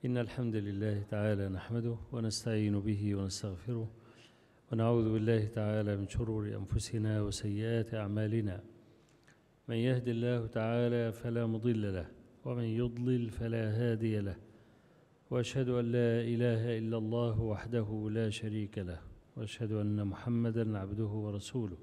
إن الحمد لله تعالى نحمده ونستعين به ونستغفره ونعوذ بالله تعالى من شرور أنفسنا وسيئات أعمالنا من يهد الله تعالى فلا مضل له ومن يضلل فلا هادي له وأشهد أن لا إله إلا الله وحده لا شريك له وأشهد أن محمدا عبده ورسوله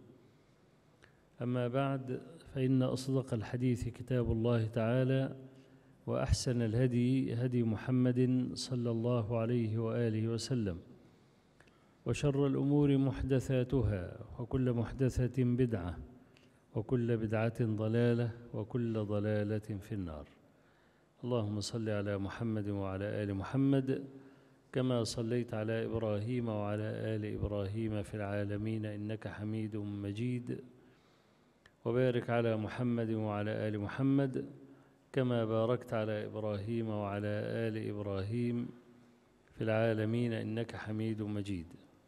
أما بعد فإن أصدق الحديث كتاب الله تعالى وأحسن الهدي هدي محمد صلى الله عليه وآله وسلم وشر الأمور محدثاتها وكل محدثة بدعة وكل بدعة ضلالة وكل ضلالة في النار اللهم صل على محمد وعلى آل محمد كما صليت على إبراهيم وعلى آل إبراهيم في العالمين إنك حميد مجيد وبارك على محمد وعلى آل محمد كما باركت على إبراهيم وعلى آل إبراهيم في العالمين إنك حميد مجيد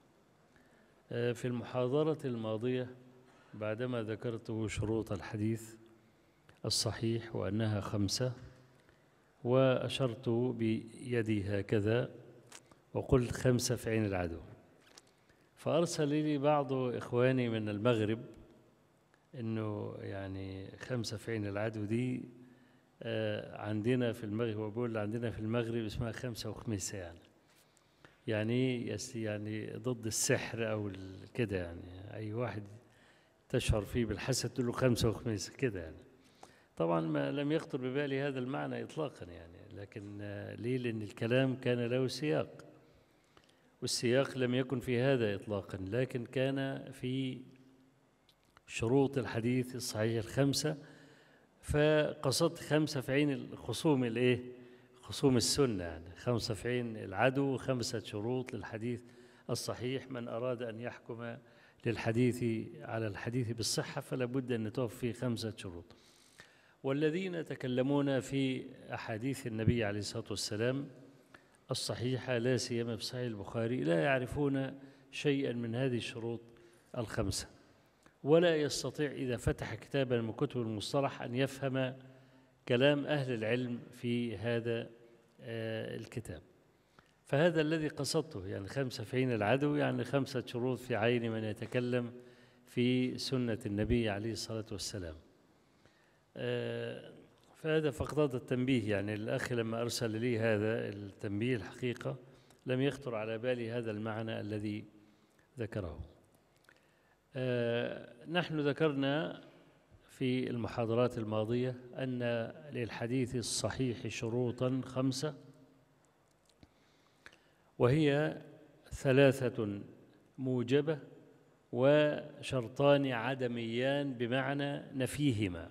في المحاضرة الماضية بعدما ذكرت شروط الحديث الصحيح وأنها خمسة وأشرت بيدي هكذا وقلت خمسة في عين العدو فأرسل لي بعض إخواني من المغرب إنه يعني خمسة في عين العدو دي آه عندنا في المغرب وبقول عندنا في المغرب اسمها خمسة وخميسة يعني يعني يعني ضد السحر أو كده يعني أي واحد تشعر فيه بالحسد تقول له خمسة وخميسة كده يعني طبعا ما لم يخطر ببالي هذا المعنى إطلاقا يعني لكن آه ليه لأن الكلام كان له سياق والسياق لم يكن في هذا إطلاقا لكن كان في شروط الحديث الصحيح الخمسة فقصدت خمسة في عين الخصوم الإيه؟ خصوم السنة يعني خمسة في عين العدو خمسة شروط للحديث الصحيح من أراد أن يحكم للحديث على الحديث بالصحة فلا بد أن نتوفر فيه خمسة شروط والذين يتكلمون في أحاديث النبي عليه الصلاة والسلام الصحيحة لا سيما في صحيح البخاري لا يعرفون شيئا من هذه الشروط الخمسة ولا يستطيع إذا فتح كتابا من كتب المصطلح أن يفهم كلام أهل العلم في هذا الكتاب فهذا الذي قصدته يعني خمسة في عين العدو يعني خمسة شروط في عين من يتكلم في سنة النبي عليه الصلاة والسلام فهذا فقط التنبيه يعني الأخ لما أرسل لي هذا التنبيه الحقيقة لم يخطر على بالي هذا المعنى الذي ذكره نحن ذكرنا في المحاضرات الماضية أن للحديث الصحيح شروطا خمسة وهي ثلاثة موجبة وشرطان عدميان بمعنى نفيهما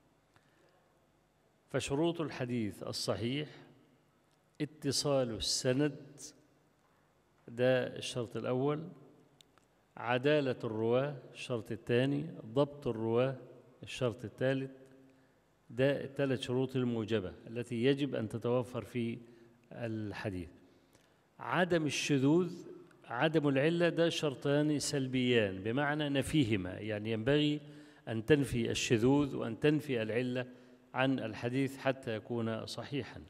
فشروط الحديث الصحيح اتصال السند ده الشرط الأول عدالة الرواة الشرط الثاني ضبط الرواة الشرط الثالث ده الثلاث شروط الموجبة التي يجب أن تتوفر في الحديث عدم الشذوذ عدم العلة ده شرطان سلبيان بمعنى نفيهما يعني ينبغي أن تنفي الشذوذ وأن تنفي العلة عن الحديث حتى يكون صحيحا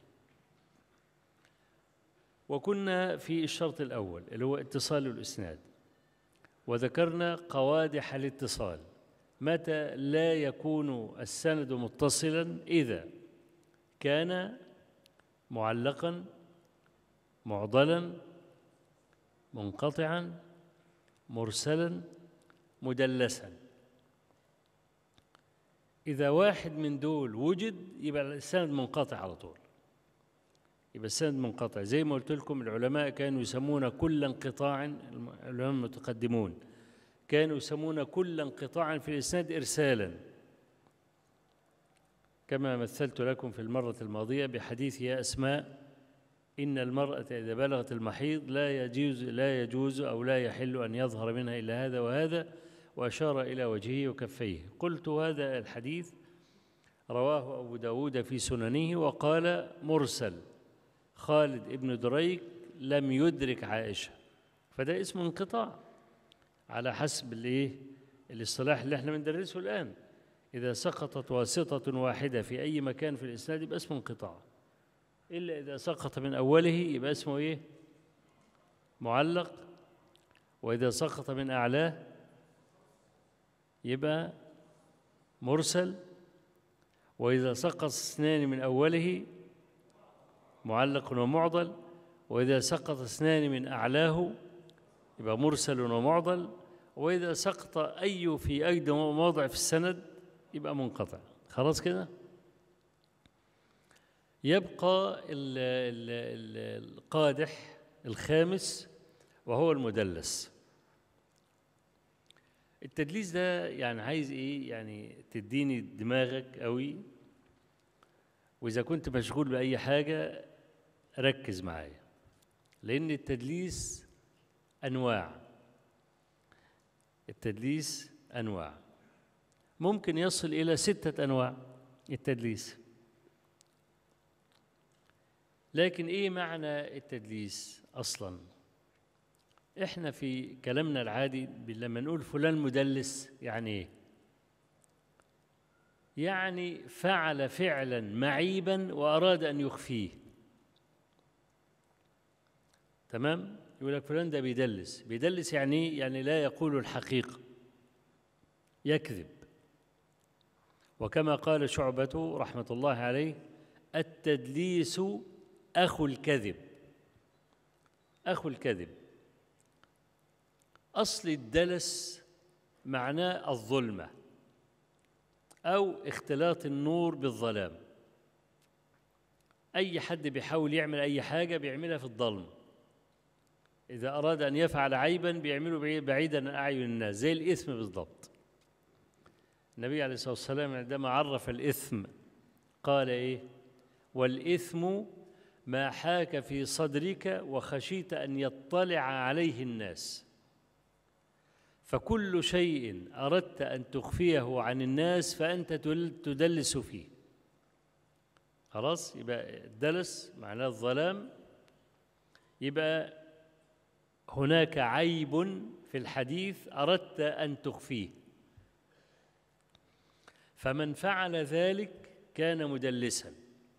وكنا في الشرط الأول اللي هو اتصال الإسناد وذكرنا قوادح الاتصال متى لا يكون السند متصلا إذا كان معلقا معضلا منقطعا مرسلا مدلسا إذا واحد من دول وجد يبقى السند منقطع على طول يبقى السند منقطع زي ما قلت لكم العلماء كانوا يسمون كل انقطاع العلماء المتقدمون كانوا يسمون كل انقطاع في الإسناد إرسالا كما مثلت لكم في المرة الماضية بحديث يا أسماء إن المرأة إذا بلغت المحيض لا يجوز لا يجوز أو لا يحل أن يظهر منها إلا هذا وهذا وأشار إلى وجهه وكفيه قلت هذا الحديث رواه أبو داود في سننه وقال مرسل خالد ابن دريك لم يدرك عائشة فده اسمه انقطاع على حسب الايه الاصطلاح اللي احنا بندرسه الآن إذا سقطت واسطة واحدة في أي مكان في الإسناد يبقى اسمه انقطاع إلا إذا سقط من أوله يبقى اسمه إيه معلق وإذا سقط من أعلاه يبقى مرسل وإذا سقط اثنان من أوله معلق ومعضل وإذا سقط اثنان من أعلاه يبقى مرسل ومعضل وإذا سقط أي في أي موضع في السند يبقى منقطع خلاص كده يبقى ال ال ال القادح الخامس وهو المدلس التدليس ده يعني عايز ايه يعني تديني دماغك قوي واذا كنت مشغول باي حاجه ركز معايا لان التدليس انواع التدليس انواع ممكن يصل الى سته انواع التدليس لكن ايه معنى التدليس اصلا احنا في كلامنا العادي لما نقول فلان مدلس يعني ايه يعني فعل فعلا معيبا واراد ان يخفيه تمام يقول لك فلان ده بيدلس بيدلس يعني ايه يعني لا يقول الحقيقه يكذب وكما قال شعبة رحمة الله عليه التدليس أخو الكذب أخو الكذب أصل الدلس معناه الظلمة أو اختلاط النور بالظلام أي حد بيحاول يعمل أي حاجة بيعملها في الظلم إذا أراد أن يفعل عيبا بيعمله بعيدا عن أعين الناس زي الإثم بالضبط النبي عليه الصلاة والسلام عندما عرف الإثم قال إيه والإثم ما حاك في صدرك وخشيت أن يطلع عليه الناس فكل شيء أردت أن تخفيه عن الناس فأنت تدلس فيه خلاص يبقى الدلس معناه الظلام يبقى هناك عيب في الحديث أردت أن تخفيه فمن فعل ذلك كان مدلسا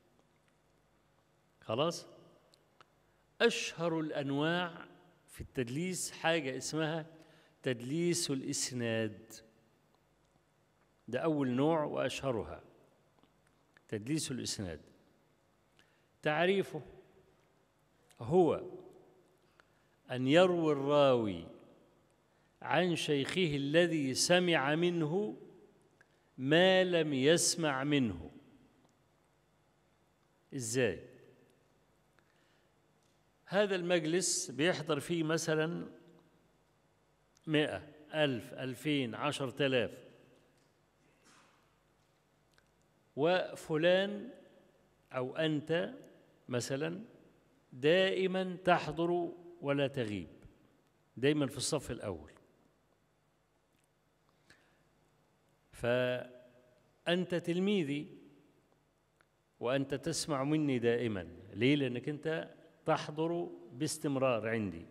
خلاص أشهر الأنواع في التدليس حاجة اسمها تدليس الإسناد ده أول نوع وأشهرها تدليس الإسناد تعريفه هو أن يروي الراوي عن شيخه الذي سمع منه ما لم يسمع منه إزاي؟ هذا المجلس بيحضر فيه مثلا مئة ألف ألفين عشر تلاف وفلان أو أنت مثلا دائما تحضر ولا تغيب دائما في الصف الأول فأنت تلميذي وأنت تسمع مني دائما ليه؟ لأنك أنت تحضر باستمرار عندي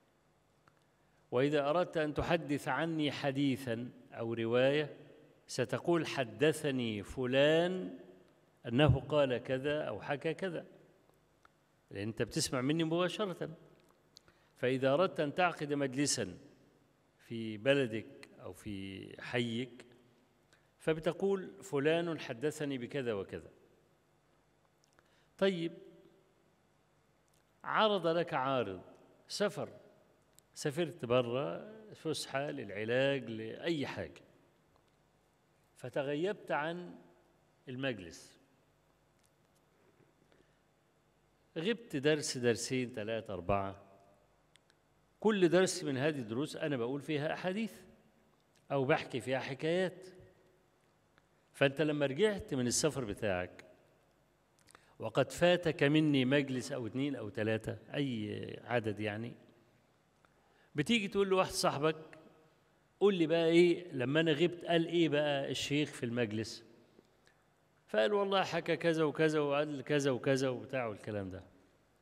واذا اردت ان تحدث عني حديثا او روايه ستقول حدثني فلان انه قال كذا او حكى كذا لان انت بتسمع مني مباشره فاذا اردت ان تعقد مجلسا في بلدك او في حيك فبتقول فلان حدثني بكذا وكذا طيب عرض لك عارض سفر سافرت برا فسحة للعلاج لأي حاجة فتغيبت عن المجلس غبت درس درسين ثلاثة أربعة كل درس من هذه الدروس أنا بقول فيها أحاديث أو بحكي فيها حكايات فأنت لما رجعت من السفر بتاعك وقد فاتك مني مجلس أو اثنين أو ثلاثة أي عدد يعني بتيجي تقول لواحد صاحبك قول لي بقى إيه لما أنا غبت قال إيه بقى الشيخ في المجلس فقال والله حكى كذا وكذا وقال كذا وكذا وبتاع والكلام ده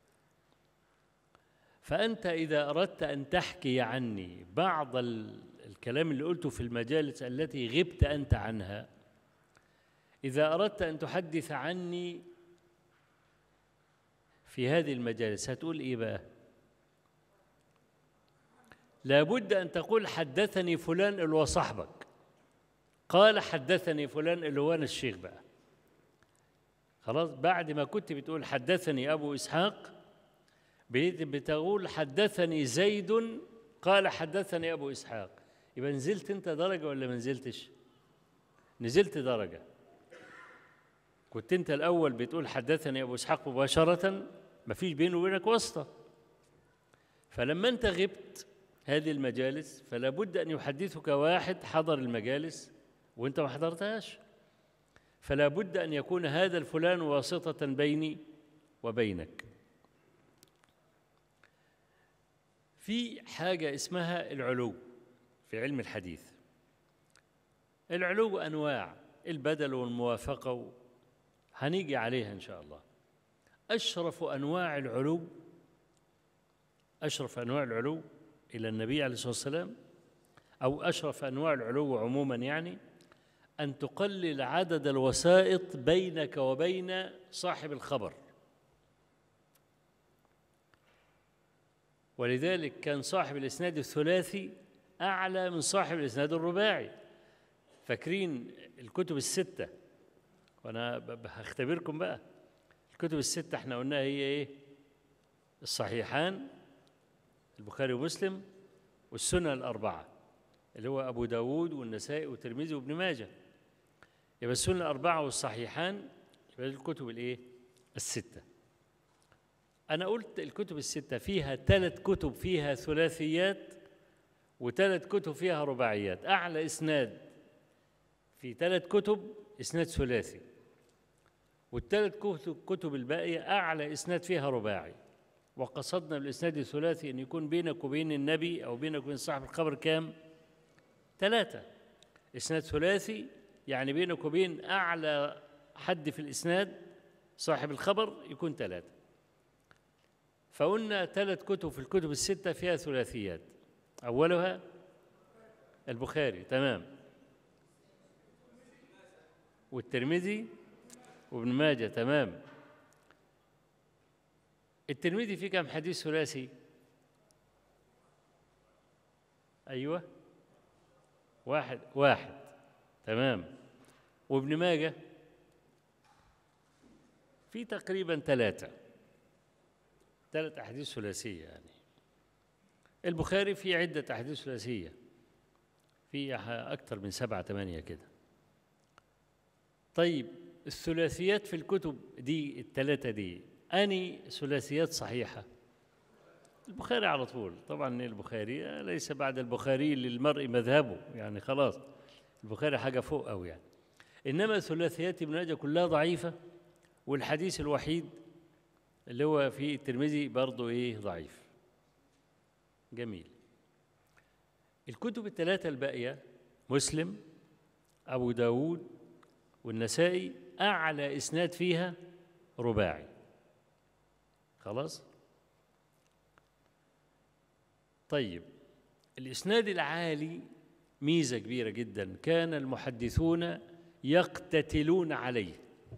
فأنت إذا أردت أن تحكي عني بعض الكلام اللي قلته في المجالس التي غبت أنت عنها إذا أردت أن تحدث عني في هذه المجالس هتقول إيه بقى لابد أن تقول حدثني فلان اللي هو صاحبك قال حدثني فلان اللي هو أنا الشيخ بقى خلاص بعد ما كنت بتقول حدثني أبو إسحاق بقيت بتقول حدثني زيد قال حدثني أبو إسحاق يبقى نزلت أنت درجة ولا ما نزلتش نزلت درجة كنت أنت الأول بتقول حدثني أبو إسحاق مباشرة ما فيش بينه وبينك واسطة فلما أنت غبت هذه المجالس فلا بد أن يحدثك واحد حضر المجالس وأنت ما حضرتهاش فلا بد أن يكون هذا الفلان واسطة بيني وبينك في حاجة اسمها العلو في علم الحديث العلو أنواع البدل والموافقة هنيجي عليها إن شاء الله أشرف أنواع العلو أشرف أنواع العلو إلى النبي عليه الصلاة والسلام أو أشرف أنواع العلو عموما يعني أن تقلل عدد الوسائط بينك وبين صاحب الخبر ولذلك كان صاحب الإسناد الثلاثي أعلى من صاحب الإسناد الرباعي فاكرين الكتب الستة وأنا هختبركم بقى الكتب الستة احنا قلناها هي إيه الصحيحان البخاري ومسلم والسنن الأربعة اللي هو أبو داود والنسائي والترمذي وابن ماجه يبقى السنن الأربعة والصحيحان يبقى الكتب الإيه الستة أنا قلت الكتب الستة فيها ثلاث كتب فيها ثلاثيات وثلاث كتب فيها رباعيات أعلى إسناد في ثلاث كتب إسناد ثلاثي والثلاث كتب كتب الباقية أعلى إسناد فيها رباعي وقصدنا بالإسناد الثلاثي أن يكون بينك وبين النبي أو بينك وبين صاحب الخبر كام؟ ثلاثة إسناد ثلاثي يعني بينك وبين أعلى حد في الإسناد صاحب الخبر يكون ثلاثة فقلنا ثلاث كتب في الكتب الستة فيها ثلاثيات أولها البخاري تمام والترمذي وابن ماجه تمام الترمذي فيه كم حديث ثلاثي أيوة واحد واحد تمام وابن ماجه في تقريبا ثلاثة ثلاث أحاديث ثلاثية يعني البخاري في عدة أحاديث ثلاثية في أكثر من سبعة ثمانية كده طيب الثلاثيات في الكتب دي الثلاثة دي أني ثلاثيات صحيحة البخاري على طول طبعا البخاري ليس بعد البخاري للمرء مذهبه يعني خلاص البخاري حاجة فوق أوي يعني إنما ثلاثيات ابن ماجه كلها ضعيفة والحديث الوحيد اللي هو في الترمذي برضه إيه ضعيف جميل الكتب الثلاثة الباقية مسلم أبو داود والنسائي أعلى إسناد فيها رباعي خلاص طيب الإسناد العالي ميزة كبيرة جدا كان المحدثون يقتتلون عليه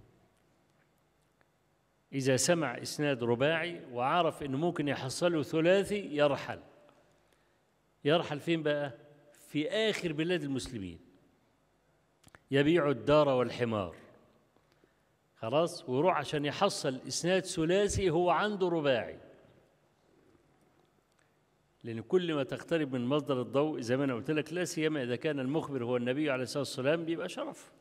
إذا سمع إسناد رباعي وعرف إنه ممكن يحصله ثلاثي يرحل يرحل فين بقى؟ في آخر بلاد المسلمين يبيع الدار والحمار خلاص ويروح عشان يحصل إسناد ثلاثي هو عنده رباعي لأن كل ما تقترب من مصدر الضوء زي ما أنا قلت لك لا سيما إذا كان المخبر هو النبي عليه الصلاة والسلام بيبقى شرف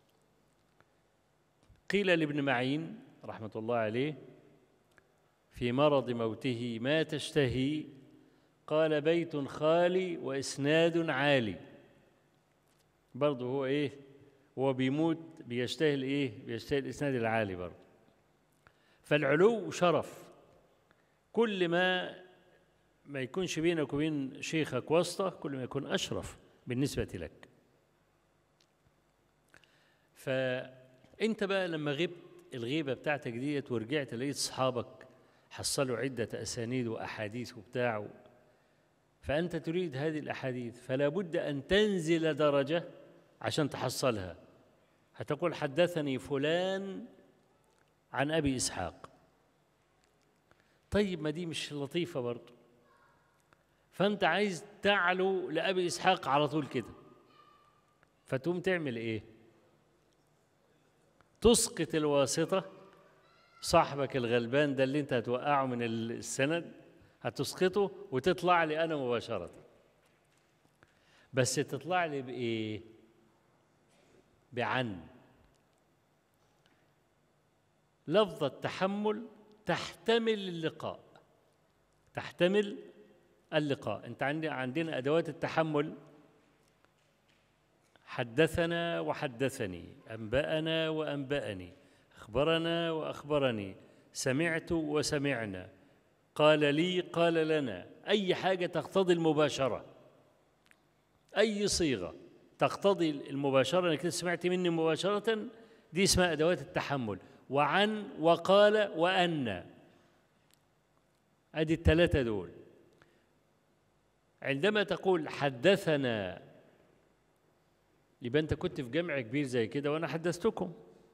قيل لابن معين رحمة الله عليه في مرض موته ما تشتهي قال بيت خالي وإسناد عالي برضه هو إيه هو بيموت بيشتهي الإيه بيشتهي الإسناد العالي برضه فالعلو شرف كل ما ما يكونش بينك وبين شيخك واسطة كل ما يكون أشرف بالنسبة لك فأنت بقى لما غبت الغيبة بتاعتك ديت ورجعت لقيت أصحابك حصلوا عدة أسانيد وأحاديث وبتاع فأنت تريد هذه الأحاديث فلا بد أن تنزل درجة عشان تحصلها هتقول حدثني فلان عن أبي إسحاق طيب ما دي مش لطيفة برضه فأنت عايز تعلو لأبي إسحاق على طول كده فتقوم تعمل إيه؟ تسقط الواسطة صاحبك الغلبان ده اللي أنت هتوقعه من السند هتسقطه وتطلع لي أنا مباشرة بس تطلع لي بإيه؟ بعن لفظ التحمل تحتمل اللقاء تحتمل اللقاء انت عندي عندنا ادوات التحمل حدثنا وحدثني انبانا وانباني اخبرنا واخبرني سمعت وسمعنا قال لي قال لنا اي حاجه تقتضي المباشره اي صيغه تقتضي المباشره انك سمعت مني مباشره دي اسمها ادوات التحمل وعن وقال وأن ادي الثلاثة دول عندما تقول حدثنا يبقى انت كنت في جمع كبير زي كده وانا حدثتكم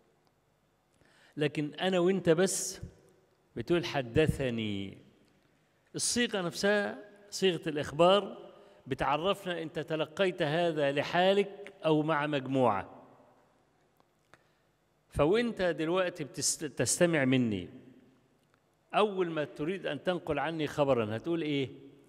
لكن انا وانت بس بتقول حدثني الصيغه نفسها صيغه الاخبار بتعرفنا انت تلقيت هذا لحالك او مع مجموعه فوانت دلوقتي بتستمع مني اول ما تريد ان تنقل عني خبرا هتقول ايه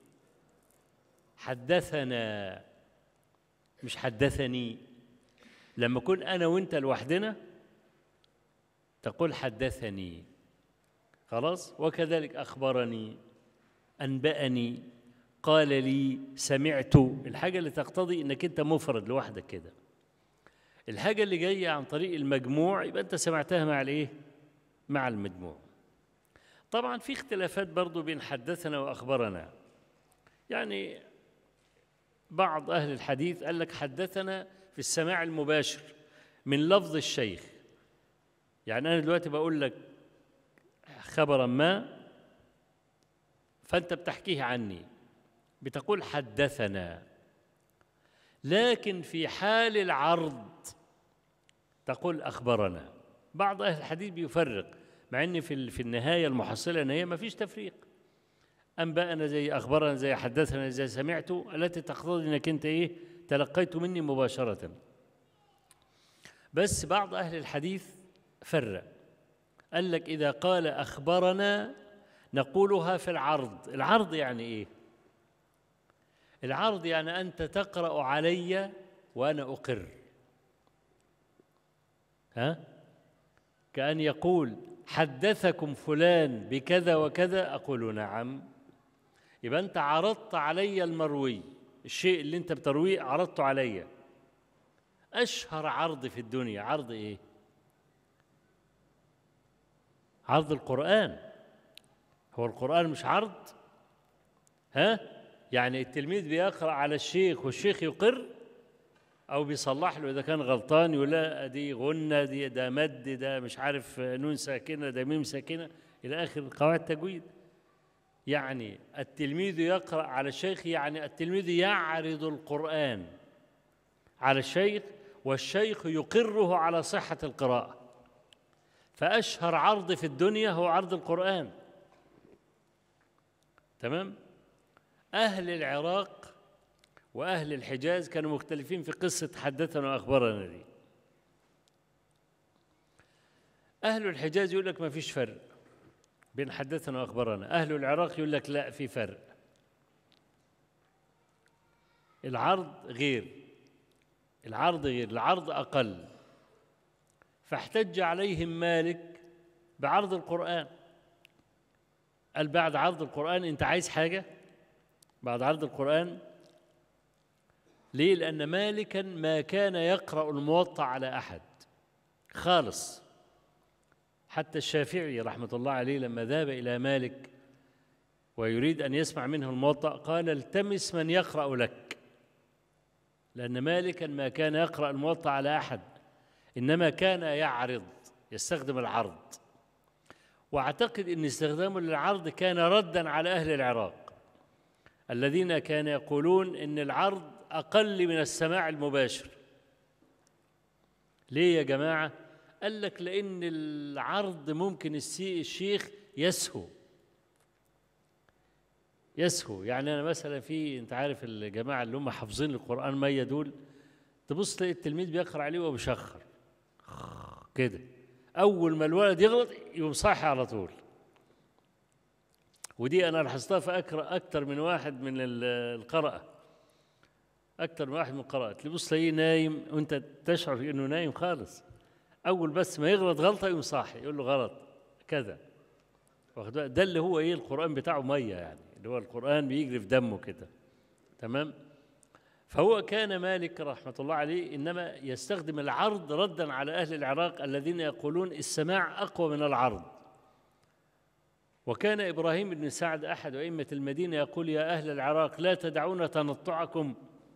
حدثنا مش حدثني لما اكون انا وانت لوحدنا تقول حدثني خلاص وكذلك اخبرني انباني قال لي سمعت الحاجه اللي تقتضي انك انت مفرد لوحدك كده الحاجة اللي جاية عن طريق المجموع يبقى أنت سمعتها مع الإيه؟ مع المجموع. طبعا في اختلافات برضو بين حدثنا وأخبرنا. يعني بعض أهل الحديث قال لك حدثنا في السماع المباشر من لفظ الشيخ. يعني أنا دلوقتي بقول لك خبرا ما فأنت بتحكيه عني بتقول حدثنا لكن في حال العرض تقول أخبرنا بعض أهل الحديث بيفرق مع أن في في النهاية المحصلة أن هي ما فيش تفريق أنبأنا زي أخبرنا زي حدثنا زي سمعت التي تقتضي أنك أنت إيه تلقيت مني مباشرة بس بعض أهل الحديث فرق قال لك إذا قال أخبرنا نقولها في العرض العرض يعني إيه العرض يعني أنت تقرأ علي وأنا أقر ها كأن يقول حدثكم فلان بكذا وكذا أقول نعم يبقى أنت عرضت علي المروي الشيء اللي أنت بترويه عرضته علي أشهر عرض في الدنيا عرض إيه؟ عرض القرآن هو القرآن مش عرض؟ ها؟ يعني التلميذ بيقرأ على الشيخ والشيخ يقر أو بيصلح له إذا كان غلطان يقول لا دي غنة دي ده مد ده مش عارف نون ساكنة ده ميم ساكنة إلى آخر قواعد تجويد يعني التلميذ يقرأ على الشيخ يعني التلميذ يعرض القرآن على الشيخ والشيخ يقره على صحة القراءة فأشهر عرض في الدنيا هو عرض القرآن تمام أهل العراق وأهل الحجاز كانوا مختلفين في قصة حدثنا وأخبرنا دي أهل الحجاز يقول لك ما فيش فرق بين حدثنا وأخبرنا أهل العراق يقول لك لا في فرق العرض غير العرض غير العرض أقل فاحتج عليهم مالك بعرض القرآن قال بعد عرض القرآن أنت عايز حاجة بعد عرض القرآن ليه؟ لأن مالكا ما كان يقرأ الموطأ على أحد خالص حتى الشافعي رحمة الله عليه لما ذهب إلى مالك ويريد أن يسمع منه الموطأ قال التمس من يقرأ لك لأن مالكا ما كان يقرأ الموطأ على أحد إنما كان يعرض يستخدم العرض واعتقد ان استخدامه للعرض كان ردا على اهل العراق الذين كانوا يقولون ان العرض اقل من السماع المباشر ليه يا جماعه قال لك لان العرض ممكن الشيخ يسهو يسهو يعني انا مثلا في انت عارف الجماعه اللي هم حافظين القران ميه دول تبص تلاقي التلميذ بيقرا عليه وهو بيشخر كده اول ما الولد يغلط يقوم صاحي على طول ودي انا لاحظتها في اكثر اكثر من واحد من ال- القراءه اكثر من واحد من القراءه تبص تلاقيه نايم وانت تشعر انه نايم خالص اول بس ما يغلط غلطه يقوم صاحي يقول له غلط كذا واخد بالك؟ ده اللي هو ايه القران بتاعه ميه يعني اللي هو القران بيجري في دمه كده تمام فهو كان مالك رحمه الله عليه انما يستخدم العرض ردا على اهل العراق الذين يقولون السماع اقوى من العرض وكان ابراهيم بن سعد احد ائمه المدينه يقول يا اهل العراق لا تدعون تنطعكم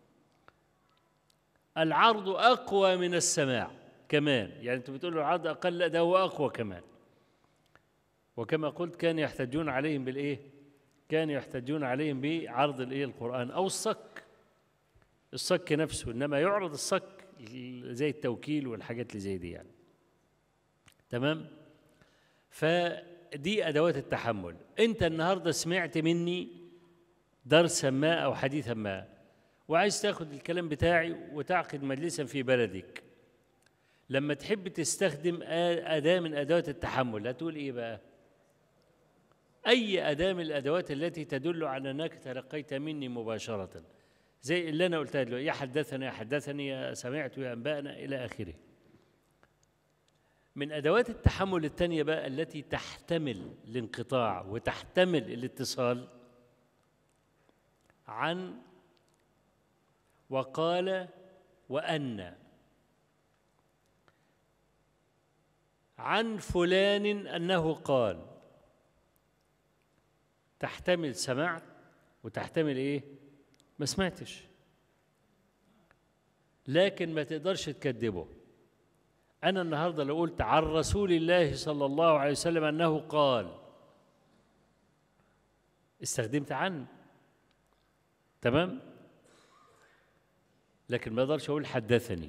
العرض اقوى من السماع كمان يعني انتوا بتقولوا العرض اقل لا ده هو اقوى كمان وكما قلت كان يحتجون عليهم بالايه كان يحتجون عليهم بعرض الايه القران او الصك الصك نفسه انما يعرض الصك زي التوكيل والحاجات اللي زي دي يعني تمام فدي ادوات التحمل انت النهارده سمعت مني درسا ما او حديثا ما وعايز تاخد الكلام بتاعي وتعقد مجلسا في بلدك لما تحب تستخدم آ- أداة من أدوات التحمل هتقول إيه بقى؟ أي أداة من الأدوات التي تدل على أنك تلقيت مني مباشرة زي اللي أنا قلتها دلوقتي يا حدثني يا حدثني يا سمعت يا أنبأنا إلى آخره من أدوات التحمل الثانية بقى التي تحتمل الانقطاع وتحتمل الاتصال عن وقال وأن عن فلان أنه قال تحتمل سمعت وتحتمل إيه ما سمعتش لكن ما تقدرش تكذبه أنا النهاردة لو قلت عن رسول الله صلى الله عليه وسلم أنه قال استخدمت عن تمام لكن ما اقدرش اقول حدثني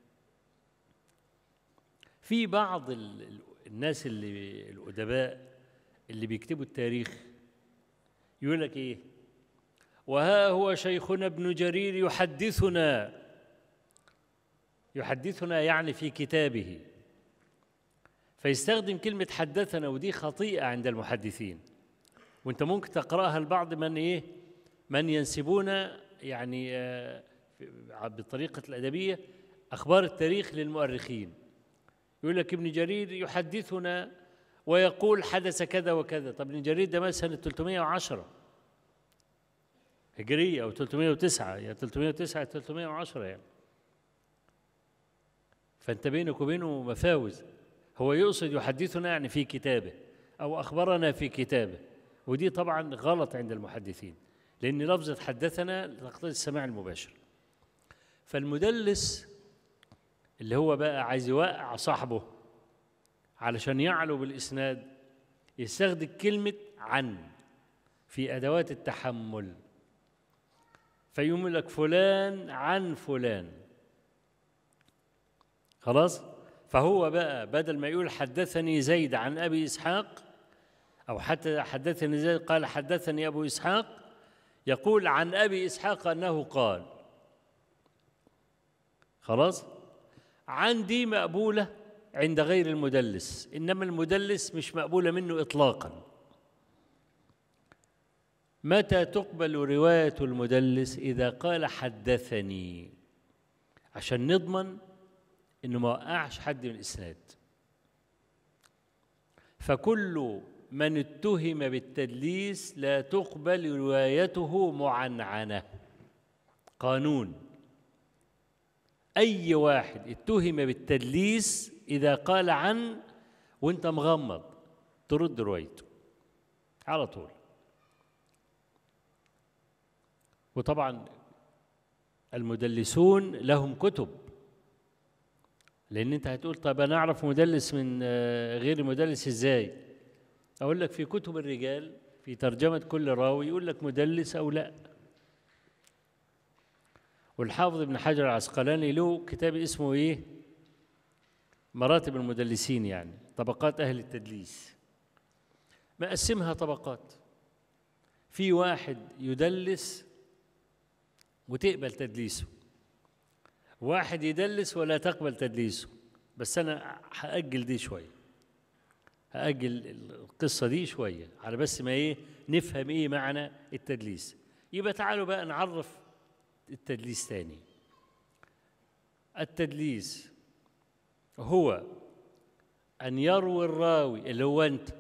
في بعض ال- ال- الناس اللي الادباء اللي بيكتبوا التاريخ يقول لك ايه وها هو شيخنا ابن جرير يحدثنا يحدثنا يعني في كتابه فيستخدم كلمة حدثنا ودي خطيئة عند المحدثين وانت ممكن تقرأها لبعض من ايه من ينسبون يعني آه، في- بالطريقة الأدبية أخبار التاريخ للمؤرخين يقول لك ابن جرير يحدثنا ويقول حدث كذا وكذا طب ابن جرير ده مثلا 310 هجرية أو 309 يا 309 يا 310 يعني فأنت بينك وبينه مفاوز هو يقصد يحدثنا يعني في كتابه أو أخبرنا في كتابه ودي طبعا غلط عند المحدثين لأن لفظة حدثنا تقتضي السماع المباشر فالمدلس اللي هو بقى عايز يوقع صاحبه علشان يعلو بالإسناد يستخدم كلمة عن في أدوات التحمل فيقوم لك فلان عن فلان خلاص فهو بقى بدل ما يقول حدثني زيد عن أبي إسحاق أو حتى حدثني زيد قال حدثني أبو إسحاق يقول عن أبي إسحاق أنه قال خلاص عندي مقبولة عند غير المدلس إنما المدلس مش مقبولة منه إطلاقا متى تقبل رواية المدلس إذا قال حدثني عشان نضمن إنه ما وقعش حد من الإسناد فكل من اتهم بالتدليس لا تقبل روايته معنعنة قانون أي واحد اتهم بالتدليس إذا قال عن وأنت مغمض ترد روايته على طول وطبعا المدلسون لهم كتب لأن أنت هتقول طب أنا أعرف مدلس من آه، غير مدلس إزاي؟ أقول لك في كتب الرجال في ترجمة كل راوي يقول لك مدلس أو لا والحافظ ابن حجر العسقلاني له كتاب اسمه ايه مراتب المدلسين يعني طبقات اهل التدليس مقسمها طبقات في واحد يدلس وتقبل تدليسه واحد يدلس ولا تقبل تدليسه بس أنا هأجل دي شوية هأجل القصة دي شوية على بس ما إيه نفهم إيه معنى التدليس يبقى تعالوا بقى نعرف التدليس تاني التدليس هو أن يروي الراوي اللي هو أنت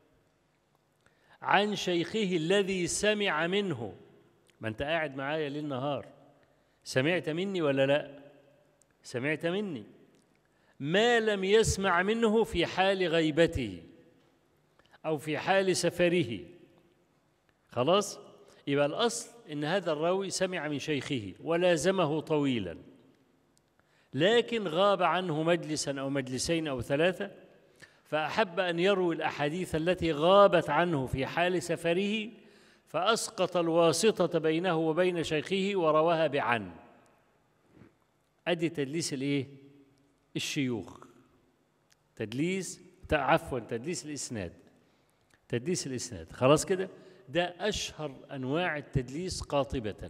عن شيخه الذي سمع منه ما أنت قاعد معايا ليل نهار سمعت مني ولا لا سمعت مني ما لم يسمع منه في حال غيبته أو في حال سفره خلاص يبقى الأصل إن هذا الراوي سمع من شيخه ولازمه طويلا لكن غاب عنه مجلسا أو مجلسين أو ثلاثة فأحب أن يروي الأحاديث التي غابت عنه في حال سفره فأسقط الواسطة بينه وبين شيخه ورواها بعن أدي تدليس الإيه؟ الشيوخ تدليس عفوا تدليس الإسناد تدليس الإسناد خلاص كده ده أشهر أنواع التدليس قاطبة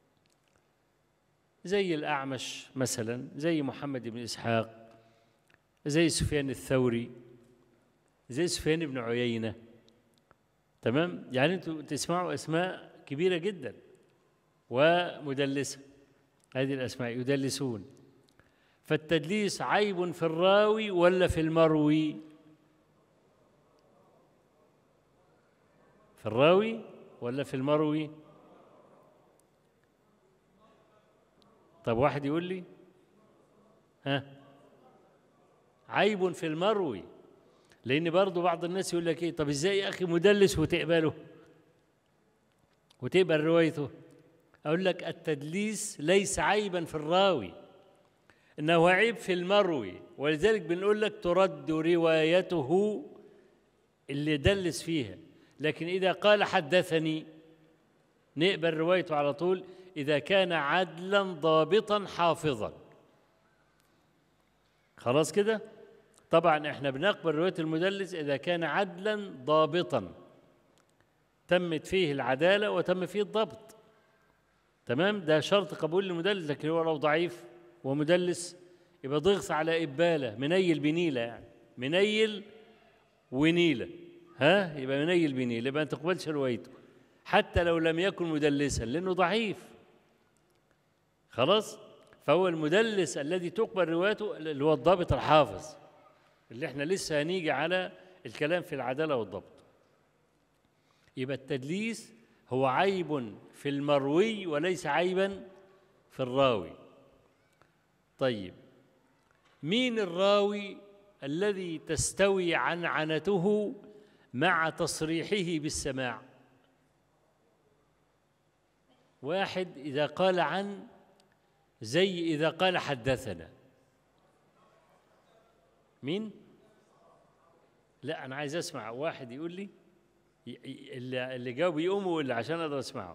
زي الأعمش مثلا زي محمد بن إسحاق زي سفيان الثوري زي سفيان بن عيينة تمام يعني انتوا تسمعوا أسماء كبيرة جدا ومدلسة هذه الأسماء يدلسون فالتدليس عيب في الراوي ولا في المروي في الراوي ولا في المروي طب واحد يقول لي ها عيب في المروي لان برضه بعض الناس يقول لك ايه طب ازاي يا اخي مدلس وتقبله وتقبل روايته اقول لك التدليس ليس عيبا في الراوي انه عيب في المروي ولذلك بنقول لك ترد روايته اللي دلس فيها لكن اذا قال حدثني نقبل روايته على طول اذا كان عدلا ضابطا حافظا خلاص كده طبعا احنا بنقبل روايه المدلس اذا كان عدلا ضابطا تمت فيه العداله وتم فيه الضبط تمام ده شرط قبول المدلس لكن هو لو ضعيف ومدلس يبقى ضغط على إبالة منيل بنيلة يعني منيل ونيلة ها يبقى منيل بنيلة يبقى ما تقبلش روايته حتى لو لم يكن مدلسا لأنه ضعيف خلاص فهو المدلس الذي تقبل روايته اللي هو الضابط الحافظ اللي احنا لسه هنيجي على الكلام في العدالة والضبط يبقى التدليس هو عيب في المروي وليس عيبا في الراوي طيب مين الراوي الذي تستوي عنعنته مع تصريحه بالسماع واحد إذا قال عن زي إذا قال حدثنا مين؟ لا أنا عايز أسمع واحد يقول لي اللي اللي جاوب يقوم ولا عشان أقدر أسمعه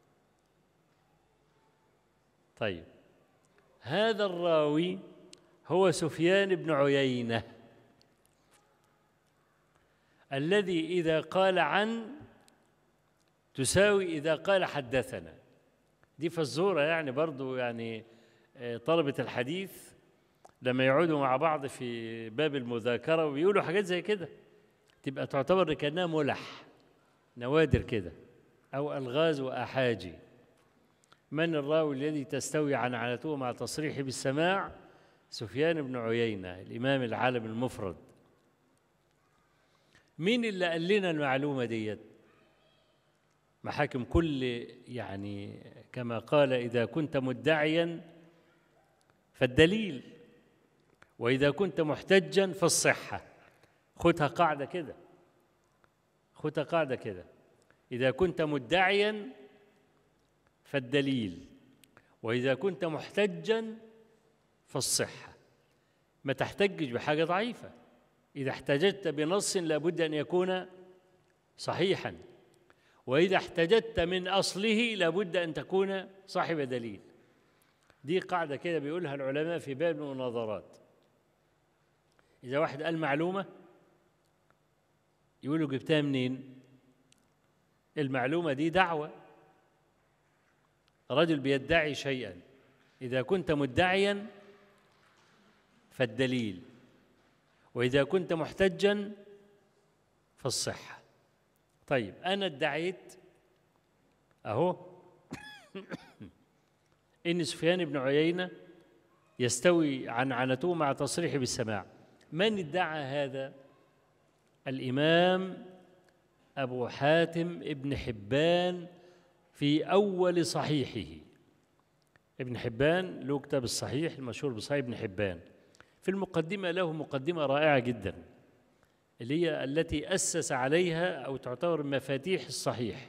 طيب هذا الراوي هو سفيان بن عيينة الذي إذا قال عن تساوي إذا قال حدثنا دي فزورة يعني برضو يعني طلبة الحديث لما يقعدوا مع بعض في باب المذاكرة ويقولوا حاجات زي كده تبقى تعتبر كأنها ملح نوادر كده أو ألغاز وأحاجي من الراوي الذي تستوي عنعنته مع تصريحه بالسماع سفيان بن عيينة الإمام العالم المفرد مين اللي قال لنا المعلومة ديت محاكم كل يعني كما قال إذا كنت مدعيا فالدليل وإذا كنت محتجا فالصحة خدها قاعدة كده خدها قاعدة كده إذا كنت مدعيا فالدليل وإذا كنت محتجا فالصحة ما تحتجش بحاجة ضعيفة إذا احتججت بنص لابد أن يكون صحيحا وإذا احتججت من أصله لابد أن تكون صاحب دليل دي قاعدة كده بيقولها العلماء في باب المناظرات إذا واحد قال معلومة يقولوا جبتها منين المعلومة دي دعوة رجل بيدعي شيئا إذا كنت مدعيا فالدليل وإذا كنت محتجا فالصحة طيب أنا ادعيت أهو إن سفيان بن عيينة يستوي عن عنته مع تصريح بالسماع من ادعى هذا الإمام أبو حاتم ابن حبان في أول صحيحه ابن حبان له كتاب الصحيح المشهور بصحيح ابن حبان في المقدمة له مقدمة رائعة جدا اللي هي التي أسس عليها أو تعتبر مفاتيح الصحيح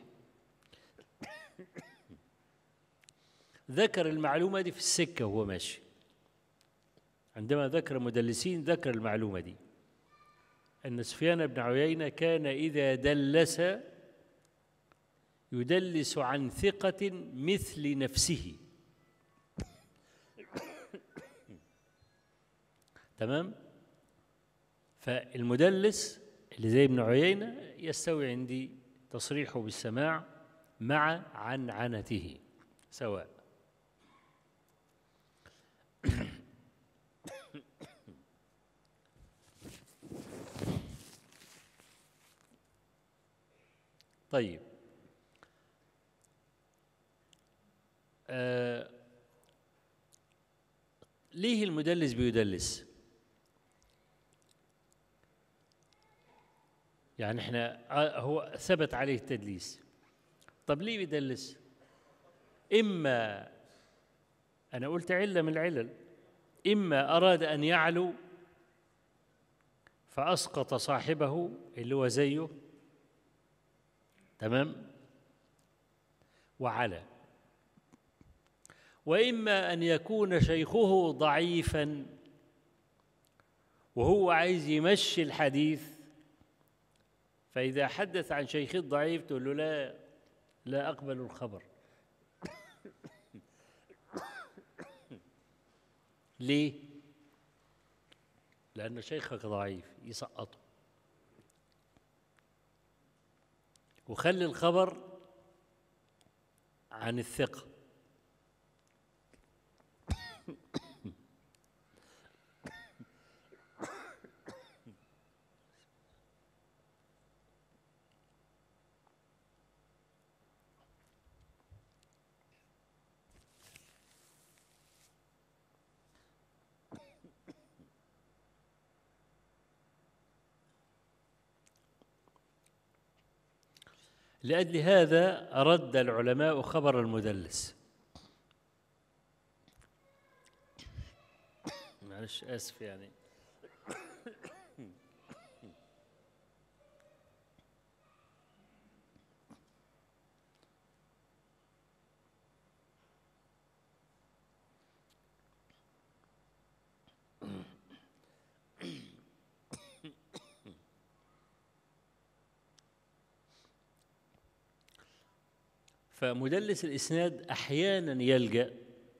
ذكر المعلومة دي في السكة وهو ماشي عندما ذكر مدلسين ذكر المعلومة دي أن سفيان بن عيينة كان إذا دلس يدلس عن ثقة مثل نفسه تمام فالمدلس اللي زي ابن عيينة يستوي عندي تصريحه بالسماع مع عنعنته سواء طيب آه ليه المدلس بيدلس يعني احنا آه، هو ثبت عليه التدليس طب ليه بيدلس اما انا قلت عله من العلل اما اراد ان يعلو فاسقط صاحبه اللي هو زيه تمام وعلى واما ان يكون شيخه ضعيفا وهو عايز يمشي الحديث فاذا حدث عن شيخه الضعيف تقول له لا لا اقبل الخبر ليه لان شيخك ضعيف يسقطه وخلي الخبر عن الثقة لأجل هذا رد العلماء خبر المدلس معلش آسف يعني فمدلس الإسناد أحيانا يلجأ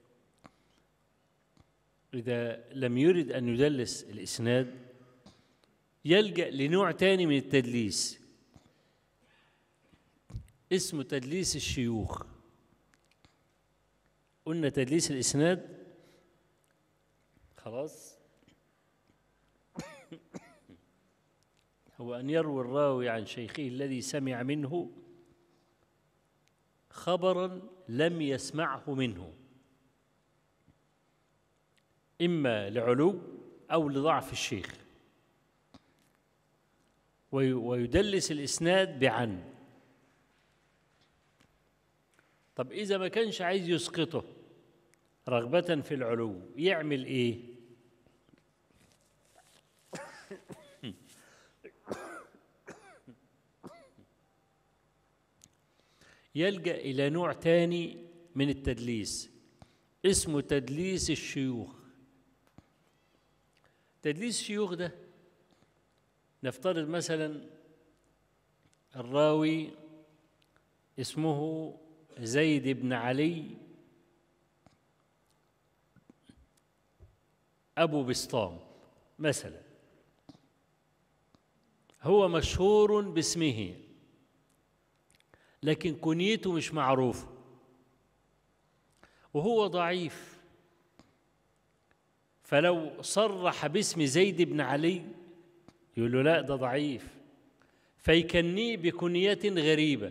إذا لم يرد أن يدلس الإسناد يلجأ لنوع تاني من التدليس اسمه تدليس الشيوخ قلنا تدليس الإسناد خلاص هو أن يروي الراوي عن شيخه الذي سمع منه خبرا لم يسمعه منه إما لعلو أو لضعف الشيخ ويدلس الإسناد بعن طب إذا ما كانش عايز يسقطه رغبة في العلو يعمل إيه؟ يلجأ إلى نوع تاني من التدليس اسمه تدليس الشيوخ تدليس الشيوخ ده نفترض مثلا الراوي اسمه زيد بن علي أبو بسطام مثلا هو مشهور باسمه لكن كنيته مش معروفة وهو ضعيف فلو صرح باسم زيد بن علي يقول له لا ده ضعيف فيكنيه بكنية غريبة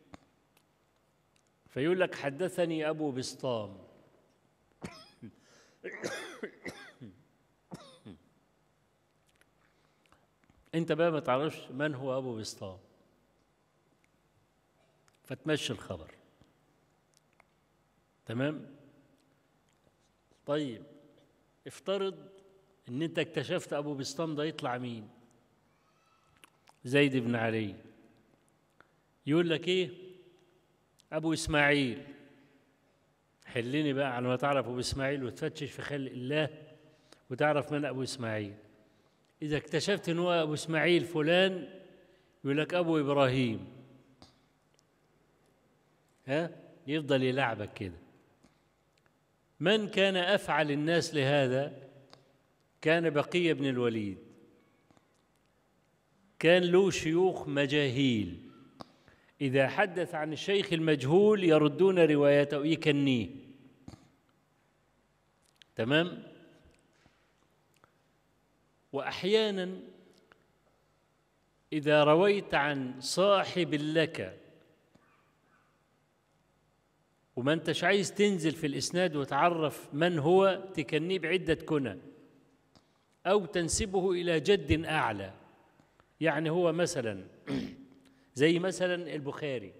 فيقول لك حدثني أبو بسطام أنت بقى ما تعرفش من هو أبو بسطام فتمشي الخبر تمام طيب افترض ان انت اكتشفت ابو بسطام ده يطلع مين زيد بن علي يقول لك ايه ابو اسماعيل حلني بقى على ما تعرف ابو اسماعيل وتفتش في خلق الله وتعرف من ابو اسماعيل اذا اكتشفت ان هو ابو اسماعيل فلان يقول لك ابو ابراهيم ها يفضل يلعبك كده من كان افعل الناس لهذا كان بقيه بن الوليد كان له شيوخ مجاهيل اذا حدث عن الشيخ المجهول يردون روايته يكنيه تمام واحيانا اذا رويت عن صاحب لك وما انتش عايز تنزل في الاسناد وتعرف من هو تكنيه بعده كنى او تنسبه الى جد اعلى يعني هو مثلا زي مثلا البخاري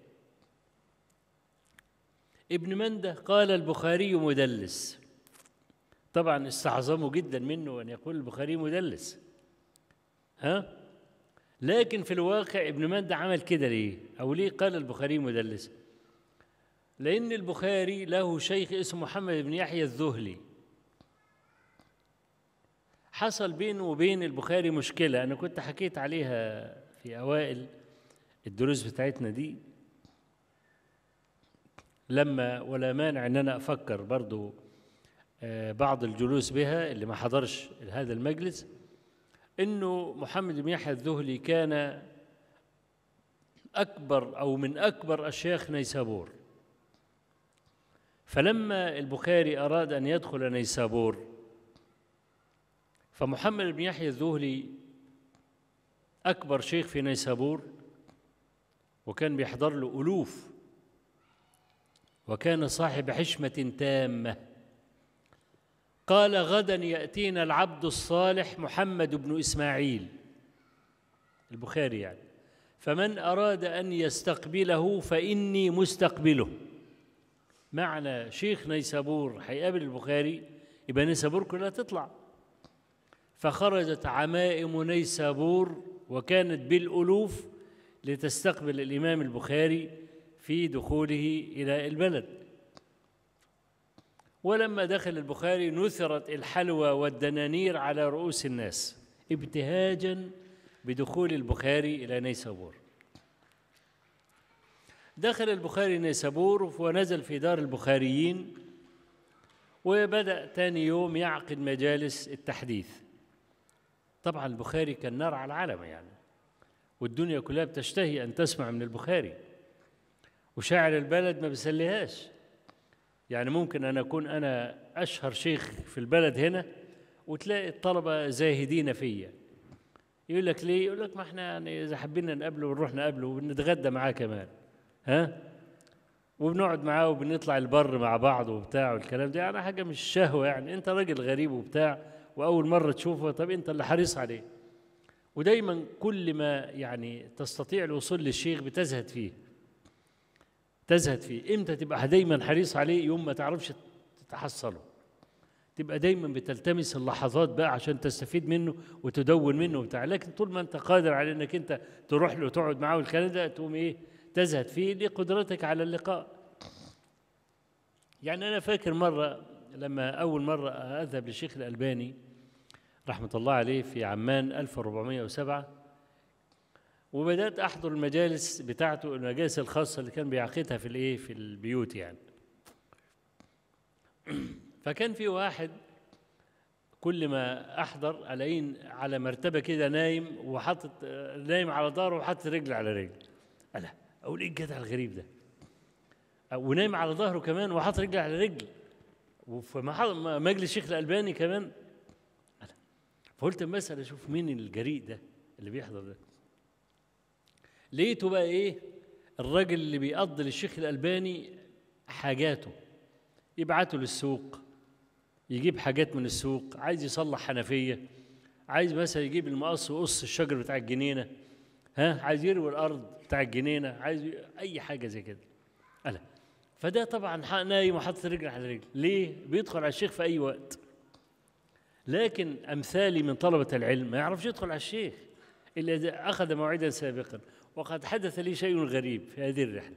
ابن منده قال البخاري مدلس طبعا استعظموا جدا منه ان يقول البخاري مدلس ها لكن في الواقع ابن منده عمل كده ليه او ليه قال البخاري مدلس لأن البخاري له شيخ اسمه محمد بن يحيى الذهلي حصل بينه وبين البخاري مشكلة أنا كنت حكيت عليها في أوائل الدروس بتاعتنا دي لما ولا مانع أن أنا أفكر برضو بعض الجلوس بها اللي ما حضرش هذا المجلس انه محمد بن يحيى الذهلي كان اكبر او من اكبر اشياخ نيسابور فلما البخاري اراد ان يدخل نيسابور فمحمد بن يحيى الذهلي اكبر شيخ في نيسابور وكان بيحضر له الوف وكان صاحب حشمه تامه قال غدا ياتينا العبد الصالح محمد بن اسماعيل البخاري يعني فمن اراد ان يستقبله فاني مستقبله معنى شيخ نيسابور هيقابل البخاري يبقى نيسابور كلها تطلع فخرجت عمائم نيسابور وكانت بالالوف لتستقبل الامام البخاري في دخوله الى البلد ولما دخل البخاري نثرت الحلوى والدنانير على رؤوس الناس ابتهاجا بدخول البخاري الى نيسابور دخل البخاري نيسابور ونزل في دار البخاريين وبدأ تاني يوم يعقد مجالس التحديث طبعا البخاري كان نار على العالم يعني والدنيا كلها بتشتهي أن تسمع من البخاري وشاعر البلد ما بيسليهاش يعني ممكن أن أكون أنا أشهر شيخ في البلد هنا وتلاقي الطلبة زاهدين فيا يقول لك ليه؟ يقول لك ما احنا يعني إذا حبينا نقابله بنروح نقابله وبنتغدى معاه كمان ها وبنقعد معاه وبنطلع البر مع بعض وبتاع والكلام ده يعني حاجه مش شهوه يعني انت راجل غريب وبتاع واول مره تشوفه طب انت اللي حريص عليه ودايما كل ما يعني تستطيع الوصول للشيخ بتزهد فيه تزهد فيه امتى تبقى دايما حريص عليه يوم ما تعرفش تحصله تبقى دايما بتلتمس اللحظات بقى عشان تستفيد منه وتدون منه وبتاع لكن طول ما انت قادر على انك انت تروح له وتقعد معاه والكلام ده تقوم ايه تزهد فيه لقدرتك على اللقاء يعني أنا فاكر مرة لما أول مرة أذهب للشيخ الألباني رحمة الله عليه في عمان 1407 وبدأت أحضر المجالس بتاعته المجالس الخاصة اللي كان بيعقدها في الإيه في البيوت يعني فكان في واحد كل ما أحضر ألاقيه على مرتبة كده نايم وحاطط نايم على ظهره وحاطط رجل على رجل ألا اقول ايه الجدع الغريب ده ونايم على ظهره كمان وحاطط رجل على رجل وفي محل- م- مجلس الشيخ الالباني كمان فقلت اما اسال اشوف مين الجريء ده اللي بيحضر ده لقيته بقى ايه الراجل اللي بيقضي للشيخ الالباني حاجاته يبعته للسوق يجيب حاجات من السوق عايز يصلح حنفيه عايز مثلا يجيب المقص ويقص الشجر بتاع الجنينه ها عايز يروي الارض بتاع الجنينه عايز ي- اي حاجه زي كده ألا فده طبعا ح- نايم وحاطط رجل على رجل ليه بيدخل على الشيخ في اي وقت لكن امثالي من طلبه العلم ما يعرفش يدخل على الشيخ الا اذا اخذ موعدا سابقا وقد حدث لي شيء غريب في هذه الرحله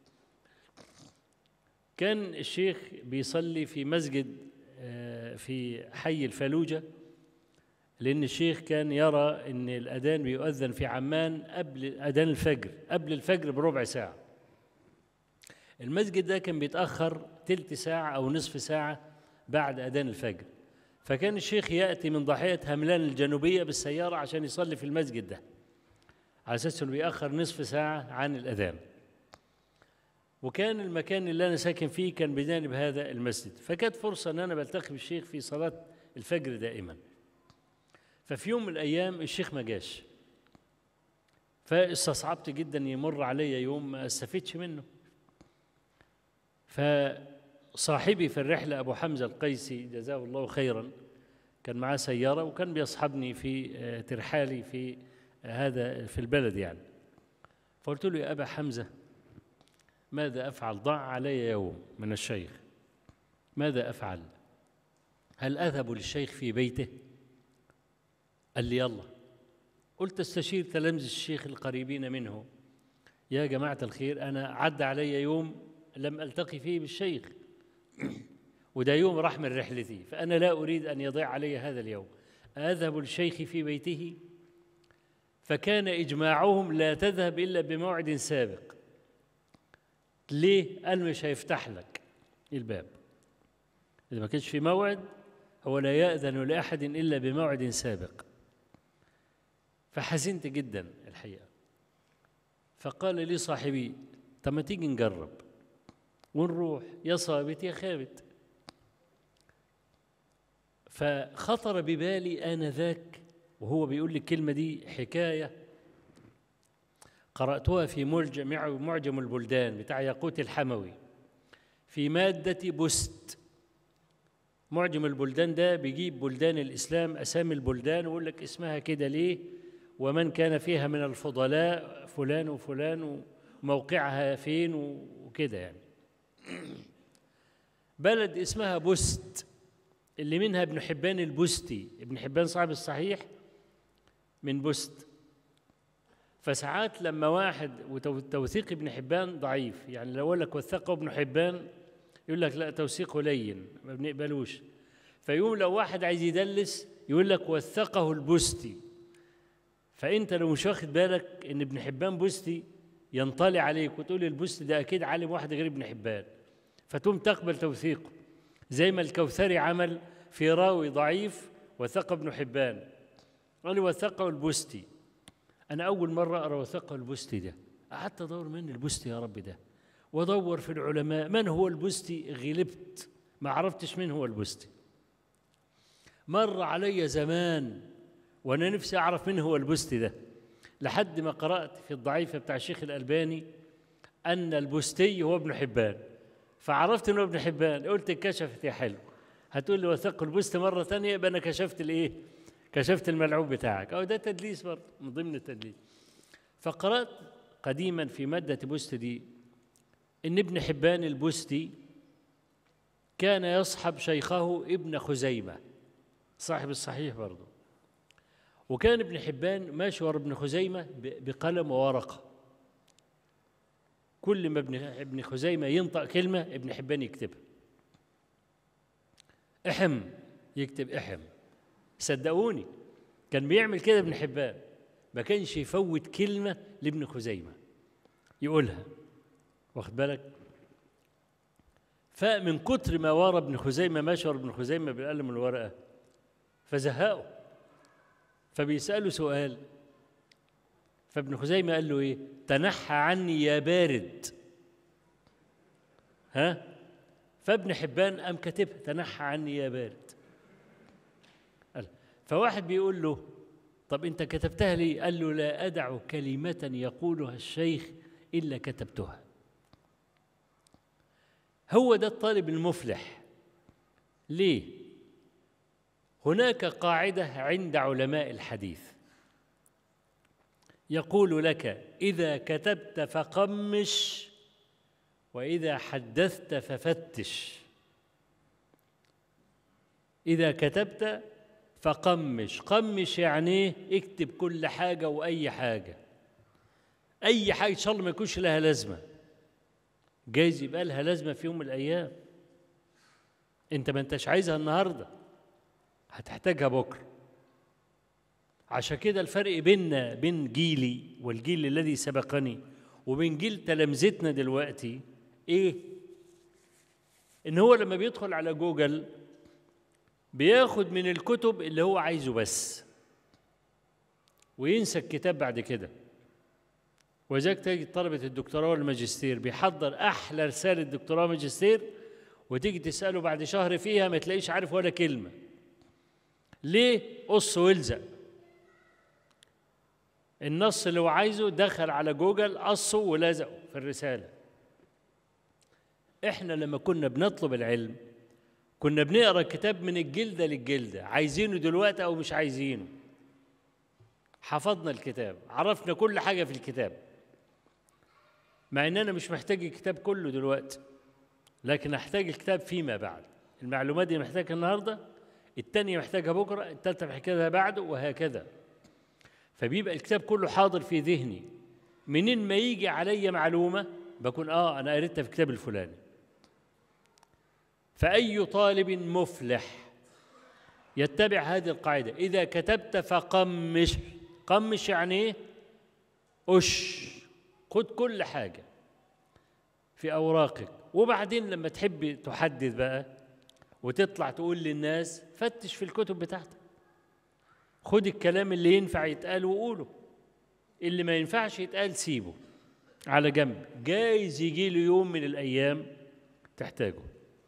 كان الشيخ بيصلي في مسجد آه، في حي الفلوجه لأن الشيخ كان يرى أن الأذان بيؤذن في عمان قبل أذان الفجر قبل الفجر بربع ساعة المسجد ده كان بيتأخر تلت ساعة أو نصف ساعة بعد أذان الفجر فكان الشيخ يأتي من ضاحية هملان الجنوبية بالسيارة عشان يصلي في المسجد ده على أساس إنه بيأخر نصف ساعة عن الأذان وكان المكان اللي أنا ساكن فيه كان بجانب هذا المسجد فكانت فرصة أن أنا بلتقي بالشيخ في صلاة الفجر دائماً ففي يوم من الايام الشيخ ما جاش فاستصعبت جدا يمر علي يوم ما استفدش منه فصاحبي في الرحله ابو حمزه القيسي جزاه الله خيرا كان معاه سياره وكان بيصحبني في آه، ترحالي في آه، هذا في البلد يعني فقلت له يا ابا حمزه ماذا افعل ضاع علي يوم من الشيخ ماذا افعل هل اذهب للشيخ في بيته قال لي يلا قلت استشير تلامذة الشيخ القريبين منه يا جماعة الخير أنا عدى علي يوم لم ألتقي فيه بالشيخ وده يوم راح من رحلتي فأنا لا أريد أن يضيع علي هذا اليوم أذهب للشيخ في بيته فكان إجماعهم لا تذهب إلا بموعد سابق ليه؟ قال مش هيفتح لك الباب إذا ما كانش في موعد هو لا يأذن لأحد إلا بموعد سابق فحزنت جدا الحقيقة فقال لي صاحبي طب ما تيجي نجرب ونروح يا صابت يا خابت فخطر ببالي آنذاك وهو بيقول لي الكلمة دي حكاية قرأتها في معجم معجم البلدان بتاع ياقوت الحموي في مادة بست معجم البلدان ده بيجيب بلدان الإسلام أسامي البلدان ويقول لك اسمها كده ليه ومن كان فيها من الفضلاء فلان وفلان وموقعها فين وكده يعني بلد اسمها بست اللي منها ابن حبان البستي ابن حبان صاحب الصحيح من بست فساعات لما واحد وتوثيق ابن حبان ضعيف يعني لو اقول لك وثقه ابن حبان يقول لك لا توثيقه لين ما بنقبلوش فيقوم لو واحد عايز يدلس يقول لك وثقه البستي فانت لو مش واخد بالك ان ابن حبان بستي ينطلي عليك وتقول البستي ده اكيد عالم واحد غير ابن حبان فتقوم تقبل توثيقه زي ما الكوثري عمل في راوي ضعيف وثق ابن حبان قال وثقه البستي انا اول مره اقرا وثقه البستي ده قعدت ادور من البستي يا رب ده وادور في العلماء من هو البستي غلبت ما عرفتش من هو البستي مر علي زمان وانا نفسي اعرف من هو البستي ده لحد ما قرات في الضعيفه بتاع الشيخ الالباني ان البستي هو ابن حبان فعرفت انه ابن حبان قلت اتكشفت يا حلو هتقول لي وثق البست مره ثانيه يبقى انا كشفت الايه كشفت الملعوب بتاعك او ده تدليس برضه من ضمن التدليس فقرات قديما في ماده بست دي ان ابن حبان البستي كان يصحب شيخه ابن خزيمه صاحب الصحيح برضه وكان ابن حبان ماشي ورا ابن خزيمه بقلم وورقه كل ما ابن ابن خزيمه ينطق كلمه ابن حبان يكتبها احم يكتب احم صدقوني كان بيعمل كده ابن حبان ما كانش يفوت كلمه لابن خزيمه يقولها واخد بالك فمن كتر ما ورا ابن خزيمه مشور ابن خزيمه بالقلم الورقه فزهقوا فبيسالوا سؤال فابن خزيمة قال له إيه تنحى عني يا بارد ها فابن حبان قام كاتبها تنحى عني يا بارد قال فواحد بيقول له طب انت كتبتها ليه قال له لا ادع كلمه يقولها الشيخ الا كتبتها هو ده الطالب المفلح ليه هناك قاعده عند علماء الحديث يقول لك اذا كتبت فقمش واذا حدثت ففتش اذا كتبت فقمش قمش يعني ايه اكتب كل حاجه واي حاجه اي حاجه ان شاء الله ما يكونش لها لازمه جايز يبقى لها لازمه في يوم من الايام انت ما انتش عايزها النهارده هتحتاجها بكره عشان كده الفرق بيننا بين جيلي والجيل الذي سبقني وبين جيل تلامذتنا دلوقتي ايه ان هو لما بيدخل على جوجل بياخد من الكتب اللي هو عايزه بس وينسى الكتاب بعد كده وذلك تجد طلبة الدكتوراه والماجستير بيحضر أحلى رسالة دكتوراه ماجستير وتيجي تسأله بعد شهر فيها ما تلاقيش عارف ولا كلمة ليه؟ قص والزق النص اللي هو عايزه دخل على جوجل قصه ولزقه في الرسالة احنا لما كنا بنطلب العلم كنا بنقرا الكتاب من الجلده للجلده عايزينه دلوقتي او مش عايزينه حفظنا الكتاب عرفنا كل حاجه في الكتاب مع ان انا مش محتاج الكتاب كله دلوقتي لكن احتاج الكتاب فيما بعد المعلومات دي محتاجها النهارده التانية محتاجها بكره التالتة محتاجها بعده وهكذا فبيبقى الكتاب كله حاضر في ذهني منين ما يجي عليا معلومه بكون اه انا قريتها في الكتاب الفلاني فأي طالب مفلح يتبع هذه القاعدة إذا كتبت فقمش قمش يعني إيه؟ أش خد كل حاجة في أوراقك وبعدين لما تحب تحدث بقى وتطلع تقول للناس فتش في الكتب بتاعتك خد الكلام اللي ينفع يتقال وقوله اللي ما ينفعش يتقال سيبه على جنب جايز يجي له يوم من الأيام تحتاجه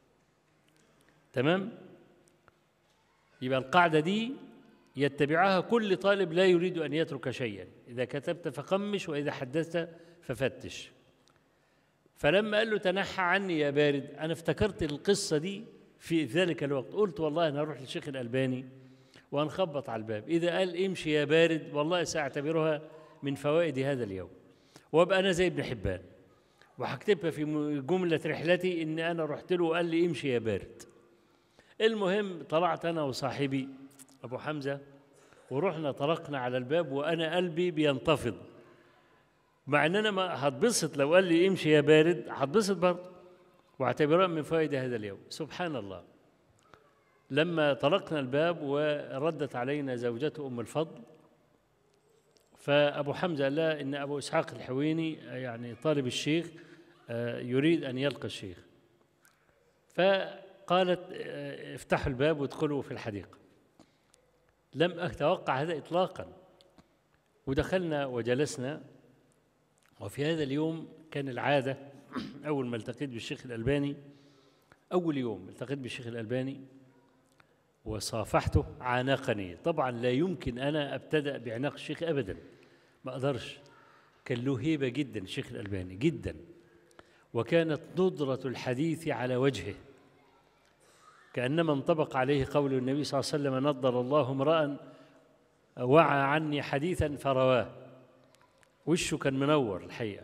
تمام يبقى القاعدة دي يتبعها كل طالب لا يريد أن يترك شيئا إذا كتبت فقمش وإذا حدثت ففتش فلما قال له تنحى عني يا بارد أنا افتكرت القصة دي في ذلك الوقت قلت والله أنا أروح للشيخ الألباني وأنخبط على الباب إذا قال امشي يا بارد والله سأعتبرها من فوائد هذا اليوم وأبقى أنا زي ابن حبان وهكتبها في جملة رحلتي إن أنا رحت له وقال لي امشي يا بارد المهم طلعت انا وصاحبي ابو حمزه ورحنا طرقنا على الباب وانا قلبي بينتفض مع ان انا ما هتبسط لو قال لي امشي يا بارد هتبسط برضه واعتبرها من فوائد هذا اليوم سبحان الله لما طرقنا الباب وردت علينا زوجته ام الفضل فابو حمزه قال لها ان ابو اسحاق الحويني يعني طالب الشيخ يريد ان يلقى الشيخ ف قالت افتحوا الباب وادخلوا في الحديقة لم أتوقع هذا إطلاقا ودخلنا وجلسنا وفي هذا اليوم كان العادة أول ما التقيت بالشيخ الألباني أول يوم التقيت بالشيخ الألباني وصافحته عانقني طبعا لا يمكن أنا أبتدأ بعناق الشيخ أبدا ما أقدرش كان له هيبة جدا الشيخ الألباني جدا وكانت ندرة الحديث على وجهه كأنما انطبق عليه قول النبي صلى الله عليه وسلم نضر الله امرأ وعى عني حديثا فرواه وشه كان منور الحقيقة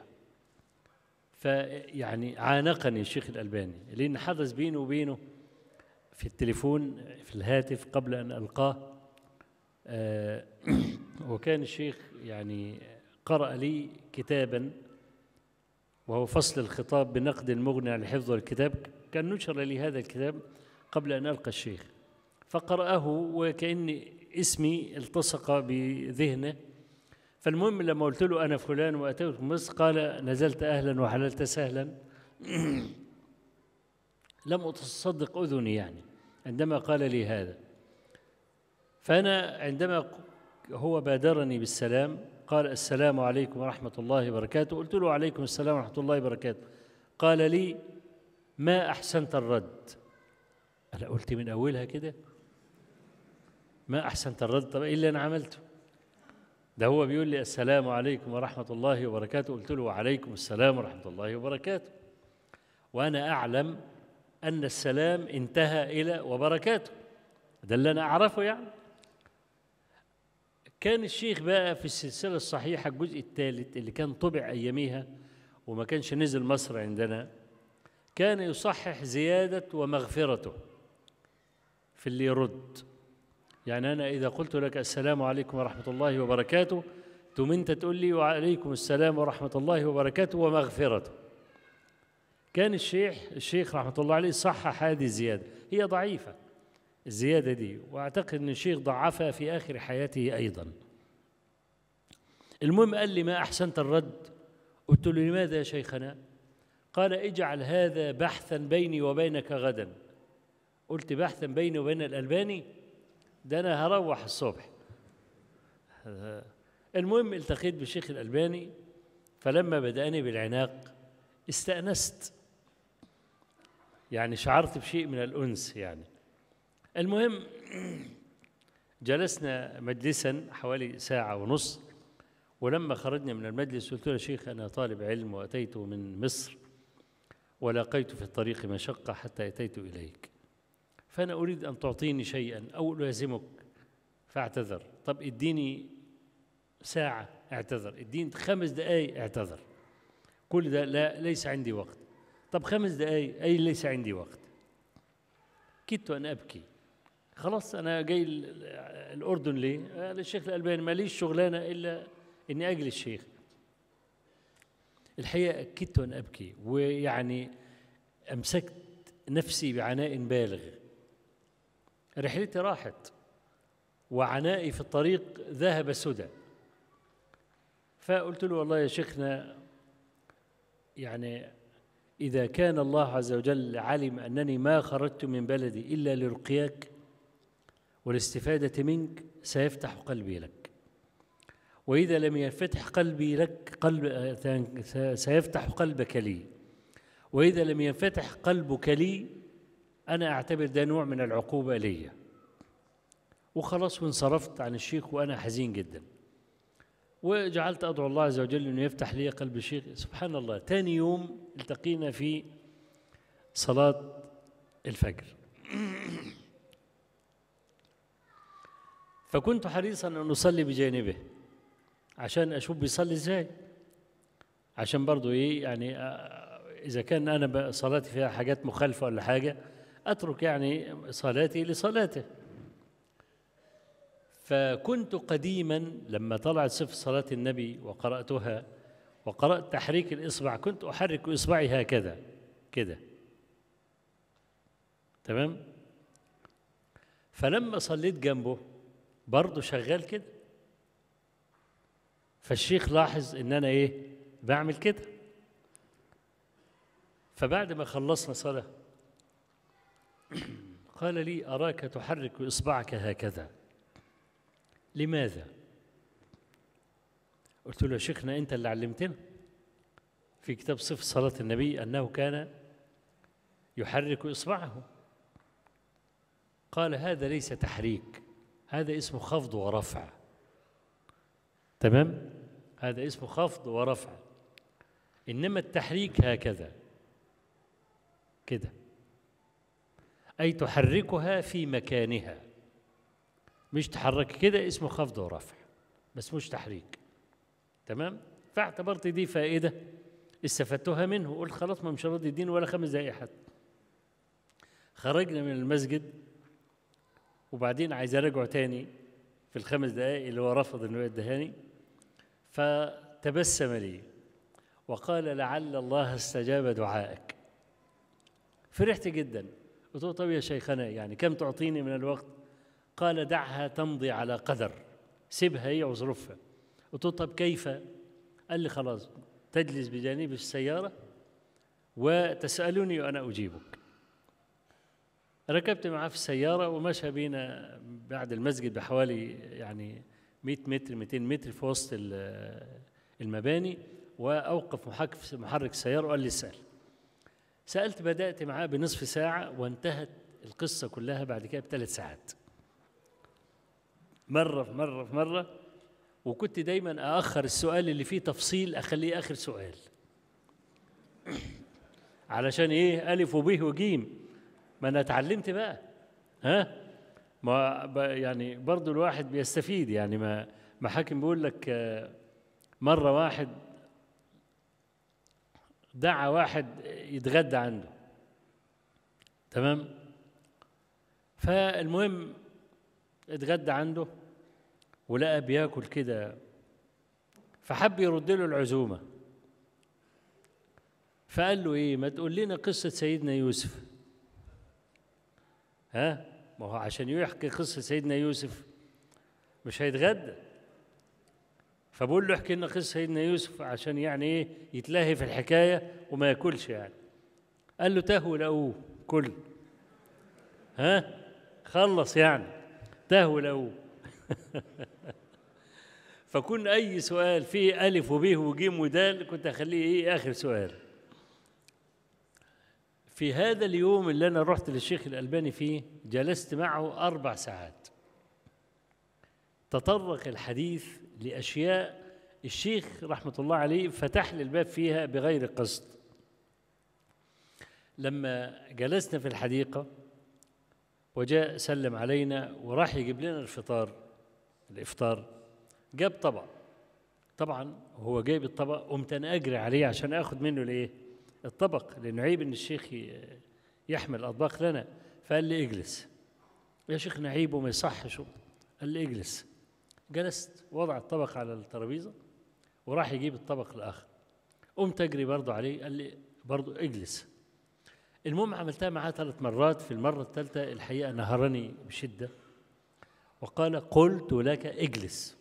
فيعني عانقني الشيخ الألباني لأن حدث بينه وبينه في التليفون في الهاتف قبل أن ألقاه آه وكان الشيخ يعني قرأ لي كتابا وهو فصل الخطاب بنقد المغني على حفظ الكتاب كان نشر لي هذا الكتاب قبل أن ألقى الشيخ فقرأه وكأن اسمي التصق بذهنه فالمهم لما قلت له أنا فلان وأتيت مصر قال نزلت أهلا وحللت سهلا لم أتصدق أذني يعني عندما قال لي هذا فأنا عندما هو بادرني بالسلام قال السلام عليكم ورحمة الله وبركاته قلت له عليكم السلام ورحمة الله وبركاته قال لي ما أحسنت الرد أنا قلت من أولها كده ما أحسنت الرد طب إيه اللي أنا عملته ده هو بيقول لي السلام عليكم ورحمة الله وبركاته قلت له وعليكم السلام ورحمة الله وبركاته وأنا أعلم أن السلام انتهى إلى وبركاته ده اللي أنا أعرفه يعني كان الشيخ بقى في السلسلة الصحيحة الجزء الثالث اللي كان طبع أياميها وما كانش نزل مصر عندنا كان يصحح زيادة ومغفرته في اللي يرد يعني أنا إذا قلت لك السلام عليكم ورحمة الله وبركاته ثم أنت تقول لي وعليكم السلام ورحمة الله وبركاته ومغفرته كان الشيخ الشيخ رحمة الله عليه صحح هذه الزيادة هي ضعيفة الزيادة دي وأعتقد أن الشيخ ضعفها في آخر حياته أيضا المهم قال لي ما أحسنت الرد قلت له لماذا يا شيخنا قال اجعل هذا بحثا بيني وبينك غدا قلت بحثا بيني وبين الألباني ده أنا هروح الصبح المهم التقيت بالشيخ الألباني فلما بدأني بالعناق استأنست يعني شعرت بشيء من الأنس يعني المهم جلسنا مجلسا حوالي ساعة ونص ولما خرجنا من المجلس قلت له يا شيخ أنا طالب علم وأتيت من مصر ولاقيت في الطريق مشقة حتى أتيت إليك فأنا أريد أن تعطيني شيئا أو ألازمك فاعتذر طب اديني ساعة اعتذر اديني خمس دقايق اعتذر كل ده لا ليس عندي وقت طب خمس دقايق أي ليس عندي وقت كدت أن أبكي خلاص أنا جاي الأردن ليه؟ للشيخ الألباني ماليش شغلانة إلا إني أجلس الشيخ الحقيقة كدت أن أبكي ويعني أمسكت نفسي بعناء بالغ رحلتي راحت وعنائي في الطريق ذهب سدى فقلت له والله يا شيخنا يعني إذا كان الله عز وجل علم أنني ما خرجت من بلدي إلا لرقياك والاستفادة منك سيفتح قلبي لك وإذا لم ينفتح قلبي لك قلب سيفتح قلبك لي وإذا لم ينفتح قلبك لي أنا أعتبر ده نوع من العقوبة لي وخلاص وانصرفت عن الشيخ وأنا حزين جدا وجعلت أدعو الله عز وجل أنه يفتح لي قلب الشيخ سبحان الله ثاني يوم التقينا في صلاة الفجر فكنت حريصا أن أصلي بجانبه عشان أشوف بيصلي إزاي عشان برضو إيه يعني إذا كان أنا صلاتي فيها حاجات مخالفة ولا حاجة أترك يعني صلاتي لصلاته فكنت قديما لما طلعت صفة صلاة النبي وقرأتها وقرأت تحريك الإصبع كنت أحرك إصبعي هكذا كده تمام فلما صليت جنبه برضه شغال كده فالشيخ لاحظ ان انا ايه بعمل كده فبعد ما خلصنا صلاه قال لي اراك تحرك اصبعك هكذا لماذا قلت له يا شيخنا انت اللي علمتنا في كتاب صفة صلاة النبي أنه كان يحرك إصبعه قال هذا ليس تحريك هذا اسمه خفض ورفع تمام هذا اسمه خفض ورفع إنما التحريك هكذا كده أي تحركها في مكانها مش تحرك كده اسمه خفض ورفع بس مش تحريك تمام فاعتبرت دي فائدة استفدتها منه قلت خلاص ما مش راضي يديني ولا خمس دقايق حتى خرجنا من المسجد وبعدين عايز ارجعه تاني في الخمس دقائق اللي هو رفض انه يدهاني فتبسم لي وقال لعل الله استجاب دعائك فرحت جدا قلت له طب يا شيخنا يعني كم تعطيني من الوقت قال دعها تمضي على قدر سيبها هي وظروفها قلت له طب كيف قال لي خلاص تجلس بجانب السيارة وتسألني وأنا أجيبك ركبت معاه في السيارة ومشى بينا بعد المسجد بحوالي يعني 100 متر 200 متر في وسط ال- المباني واوقف محرك محرك السياره وقال لي اسال سالت بدات معاه بنصف ساعه وانتهت القصه كلها بعد كده بثلاث ساعات مره في مره في مره وكنت دايما اخر السؤال اللي فيه تفصيل اخليه اخر سؤال علشان ايه الف وب وجيم ما انا اتعلمت بقى ها ما ب- يعني برضو الواحد بيستفيد يعني ما ما حاكم بيقول لك آه، مره واحد دعا واحد يتغدى عنده تمام فالمهم اتغدى عنده ولقى بياكل كده فحب يرد له العزومه فقال له ايه ما تقول لنا قصه سيدنا يوسف ها ما هو عشان يحكي قصه سيدنا يوسف مش هيتغدى فبقول له احكي لنا قصه سيدنا يوسف عشان يعني ايه يتلهي في الحكايه وما ياكلش يعني قال له تهو لقوه كل ها خلص يعني تهو لقوه فكون اي سؤال فيه الف وب وجيم ودال كنت اخليه ايه اخر سؤال في هذا اليوم اللي انا رحت للشيخ الالباني فيه جلست معه اربع ساعات تطرق الحديث لاشياء الشيخ رحمه الله عليه فتح لي الباب فيها بغير قصد لما جلسنا في الحديقه وجاء سلم علينا وراح يجيب لنا الفطار الافطار جاب طبق طبعا هو جايب الطبق قمت انا اجري عليه عشان اخد منه الايه الطبق لانه عيب ان الشيخ ي- يحمل الاطباق لنا فقال لي اجلس يا شيخنا عيب وما يصحش قال لي اجلس جلست وضع الطبق على الترابيزه وراح يجيب الطبق الاخر قمت اجري برضه عليه قال لي برضه اجلس المهم عملتها معاه ثلاث مرات في المره الثالثه الحقيقه نهرني بشده وقال قلت لك اجلس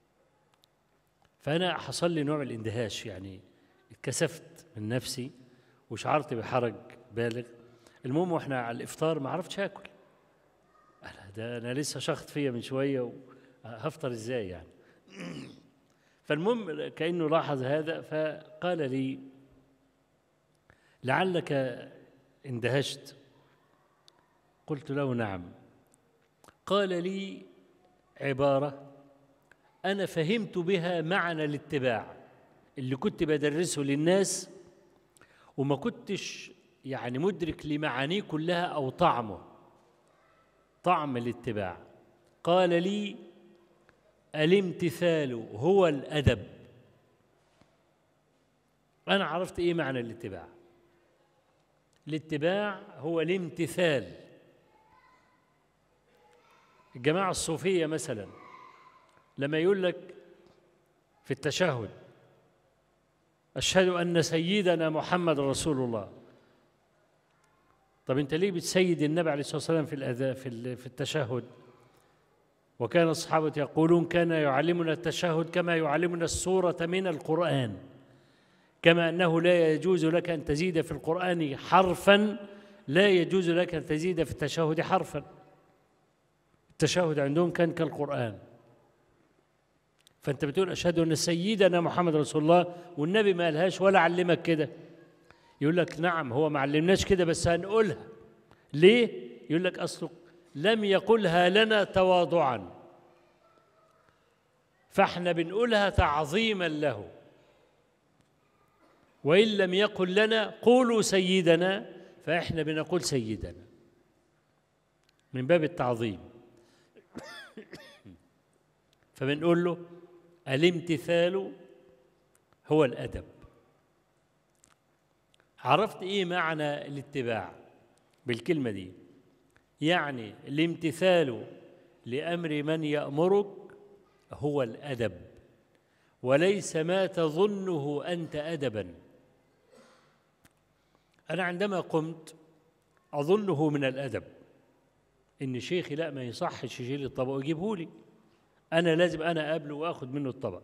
فأنا حصل لي نوع من الاندهاش يعني اتكسفت من نفسي وشعرت بحرج بالغ المهم واحنا على الافطار ما عرفتش اكل أنا ده انا لسه شخط فيا من شويه وهفطر ازاي يعني فالمهم كانه لاحظ هذا فقال لي لعلك اندهشت قلت له نعم قال لي عباره أنا فهمت بها معنى الاتباع اللي كنت بدرسه للناس وما كنتش يعني مدرك لمعانيه كلها أو طعمه طعم الاتباع قال لي الامتثال هو الأدب أنا عرفت إيه معنى الاتباع الاتباع هو الامتثال الجماعة الصوفية مثلاً لما يقول لك في التشهد أشهد أن سيدنا محمد رسول الله طب أنت ليه بتسيد النبي عليه الصلاة والسلام في الأذى في ال- في التشهد وكان الصحابة يقولون كان يعلمنا التشهد كما يعلمنا السورة من القرآن كما أنه لا يجوز لك أن تزيد في القرآن حرفا لا يجوز لك أن تزيد في التشهد حرفا التشهد عندهم كان كالقرآن فانت بتقول اشهد ان سيدنا محمد رسول الله والنبي ما قالهاش ولا علمك كده يقول لك نعم هو ما علمناش كده بس هنقولها ليه يقول لك اصله لم يقلها لنا تواضعا فاحنا بنقولها تعظيما له وان لم يقل لنا قولوا سيدنا فاحنا بنقول سيدنا من باب التعظيم فبنقول له الامتثال هو الادب عرفت ايه معنى الاتباع بالكلمه دي يعني الامتثال لامر من يامرك هو الادب وليس ما تظنه انت ادبا انا عندما قمت اظنه من الادب ان شيخي لا ما يصحش يشيل الطبق ويجيبه لي أنا لازم أنا أقابله وآخذ منه الطبق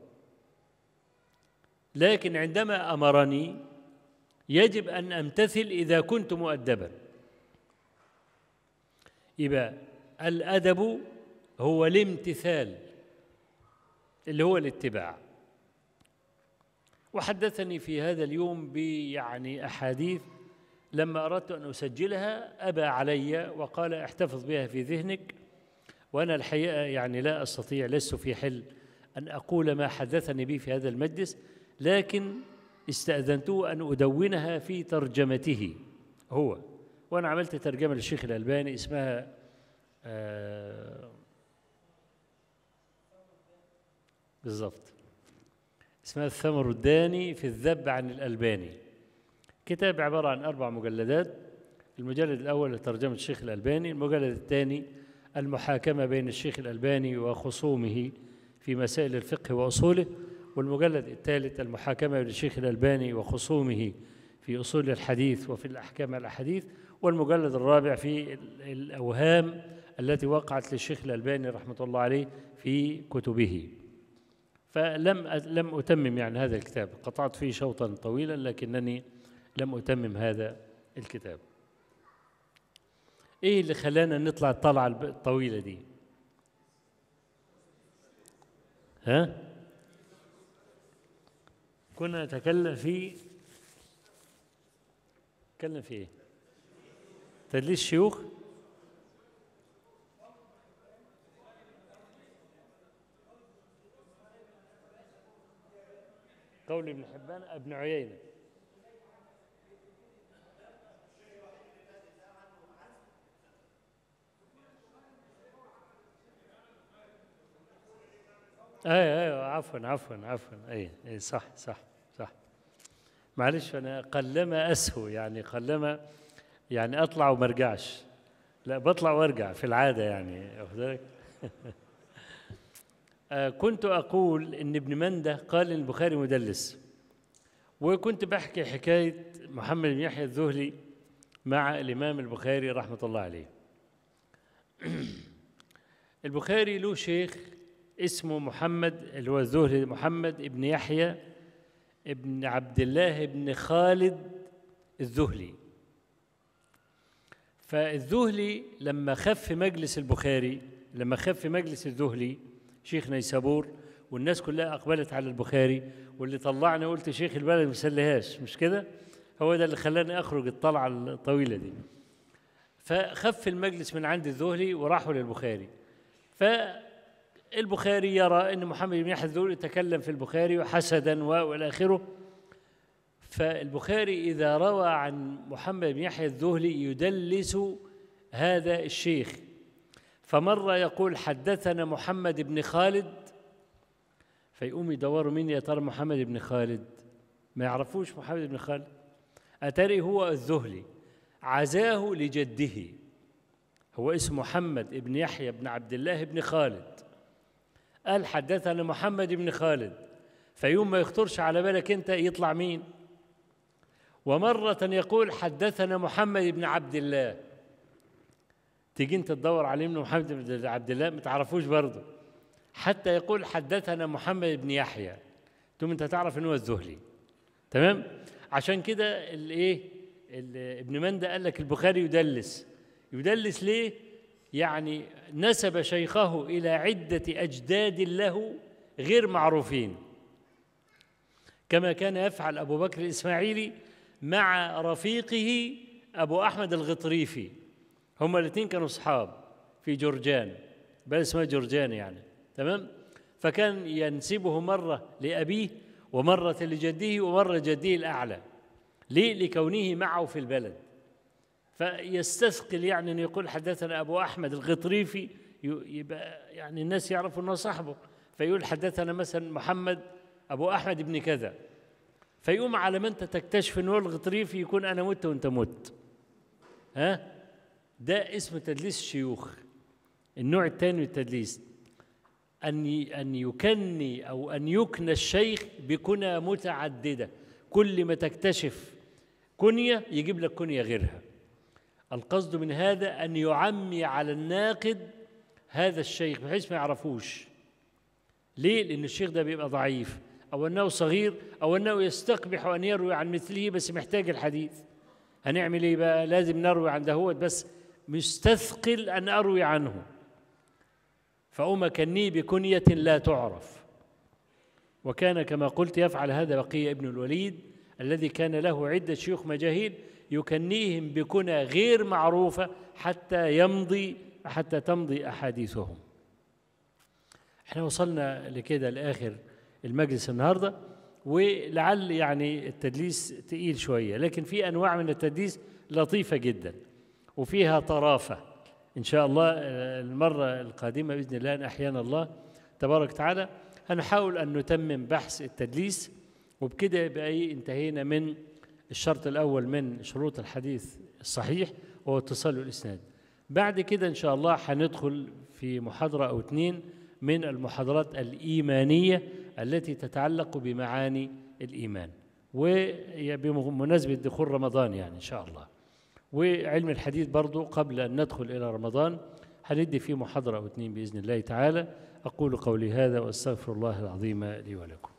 لكن عندما أمرني يجب أن أمتثل إذا كنت مؤدبا يبقى الأدب هو الامتثال اللي هو الاتباع وحدثني في هذا اليوم بيعني أحاديث لما أردت أن أسجلها أبى علي وقال احتفظ بها في ذهنك وأنا الحقيقة يعني لا أستطيع لست في حل أن أقول ما حدثني به في هذا المجلس لكن استأذنته أن أدونها في ترجمته هو وأنا عملت ترجمة للشيخ الألباني اسمها آه بالضبط اسمها الثمر الداني في الذب عن الألباني كتاب عبارة عن أربع مجلدات المجلد الأول لترجمة الشيخ الألباني المجلد الثاني المحاكمة بين الشيخ الألباني وخصومه في مسائل الفقه وأصوله والمجلد الثالث المحاكمة بين الشيخ الألباني وخصومه في أصول الحديث وفي الأحكام الأحاديث والمجلد الرابع في الأوهام التي وقعت للشيخ الألباني رحمة الله عليه في كتبه فلم لم أتمم يعني هذا الكتاب قطعت فيه شوطا طويلا لكنني لم أتمم هذا الكتاب إيه اللي خلانا نطلع الطلعة الطويلة دي ها كنا نتكلم في نتكلم في ايه تدليس شيوخ قول ابن حبان ابن عيينة ايوه ايوه عفوا عفوا عفوا اي اي صح صح صح معلش انا قلما اسهو يعني قلما يعني اطلع وما ارجعش لا بطلع وارجع في العاده يعني واخد بالك آه، كنت أقول إن ابن منده قال إن البخاري مدلس وكنت بحكي حكاية محمد بن يحيى الذهلي مع الإمام البخاري رحمة الله عليه البخاري له شيخ اسمه محمد اللي هو الذهلي محمد ابن يحيى ابن عبد الله بن خالد الذهلي فالذهلي لما خف مجلس البخاري لما خف مجلس الذهلي شيخ نيسابور والناس كلها اقبلت على البخاري واللي طلعني قلت شيخ البلد مسلهاش مش كده هو ده اللي خلاني اخرج الطلعه الطويله دي فخف المجلس من عند الذهلي وراحوا للبخاري فالبخاري يرى ان محمد بن يحيى الذهلي تكلم في البخاري حسدا والى اخره فالبخاري اذا روى عن محمد بن يحيى الذهلي يدلس هذا الشيخ فمرة يقول حدثنا محمد بن خالد فيقوم يدوروا مين يا ترى محمد بن خالد ما يعرفوش محمد بن خالد أتري هو الذهلي عزاه لجده هو اسمه محمد بن يحيى بن عبد الله بن خالد قال حدثنا محمد بن خالد فيوم ما يخطرش على بالك انت يطلع مين ومرة يقول حدثنا محمد بن عبد الله تيجي انت تدور عليه من محمد بن عبد الله ما تعرفوش برضه حتى يقول حدثنا محمد بن يحيى ثم انت تعرف ان هو الذهلي تمام عشان كده الايه ابن مندى قال لك البخاري يدلس يدلس ليه يعني نسب شيخه الى عده اجداد له غير معروفين كما كان يفعل ابو بكر الاسماعيلي مع رفيقه ابو احمد الغطريفي هما الاثنين كانوا اصحاب في جرجان بل اسمها جرجان يعني تمام فكان ينسبه مره لابيه ومره لجده ومره لجده الاعلى ليه لكونه معه في البلد فيستثقل يعني ان يقول حدثنا ابو احمد الغطريفي يبقى يعني الناس يعرفوا انه صاحبه فيقول حدثنا مثلا محمد ابو احمد ابن كذا فيقوم على ما انت تكتشف ان هو الغطريفي يكون انا مت وانت مت ها ده اسمه تدليس الشيوخ النوع الثاني من التدليس أن أن يكني أو أن يكنى الشيخ بكنى متعددة كل ما تكتشف كنية يجيب لك كنية غيرها القصد من هذا أن يعمي على الناقد هذا الشيخ بحيث ما يعرفوش ليه؟ لأن الشيخ ده بيبقى ضعيف أو أنه صغير أو أنه يستقبح أن يروي عن مثله بس محتاج الحديث هنعمل إيه بقى؟ لازم نروي عن دهوت بس مستثقل أن أروي عنه فأمكني بكنية لا تعرف وكان كما قلت يفعل هذا بقية ابن الوليد الذي كان له عدة شيوخ مجاهيل يكنيهم بكنى غير معروفة حتى يمضي حتى تمضي أحاديثهم احنا وصلنا لكده لآخر المجلس النهاردة ولعل يعني التدليس تقيل شوية لكن في أنواع من التدليس لطيفة جدا وفيها طرافة إن شاء الله آه، المرة القادمة بإذن الله إن أحيانا الله تبارك وتعالى هنحاول أن نتمم بحث التدليس وبكده يبقى إيه انتهينا من الشرط الأول من شروط الحديث الصحيح وهو اتصال الإسناد بعد كده إن شاء الله هندخل في محاضرة أو اتنين من المحاضرات الإيمانية التي تتعلق بمعاني الإيمان وبمناسبة دخول رمضان يعني إن شاء الله وعلم الحديث برضو قبل أن ندخل إلى رمضان هندي فيه محاضرة أو اتنين بإذن الله تعالى أقول قولي هذا وأستغفر الله العظيم لي ولكم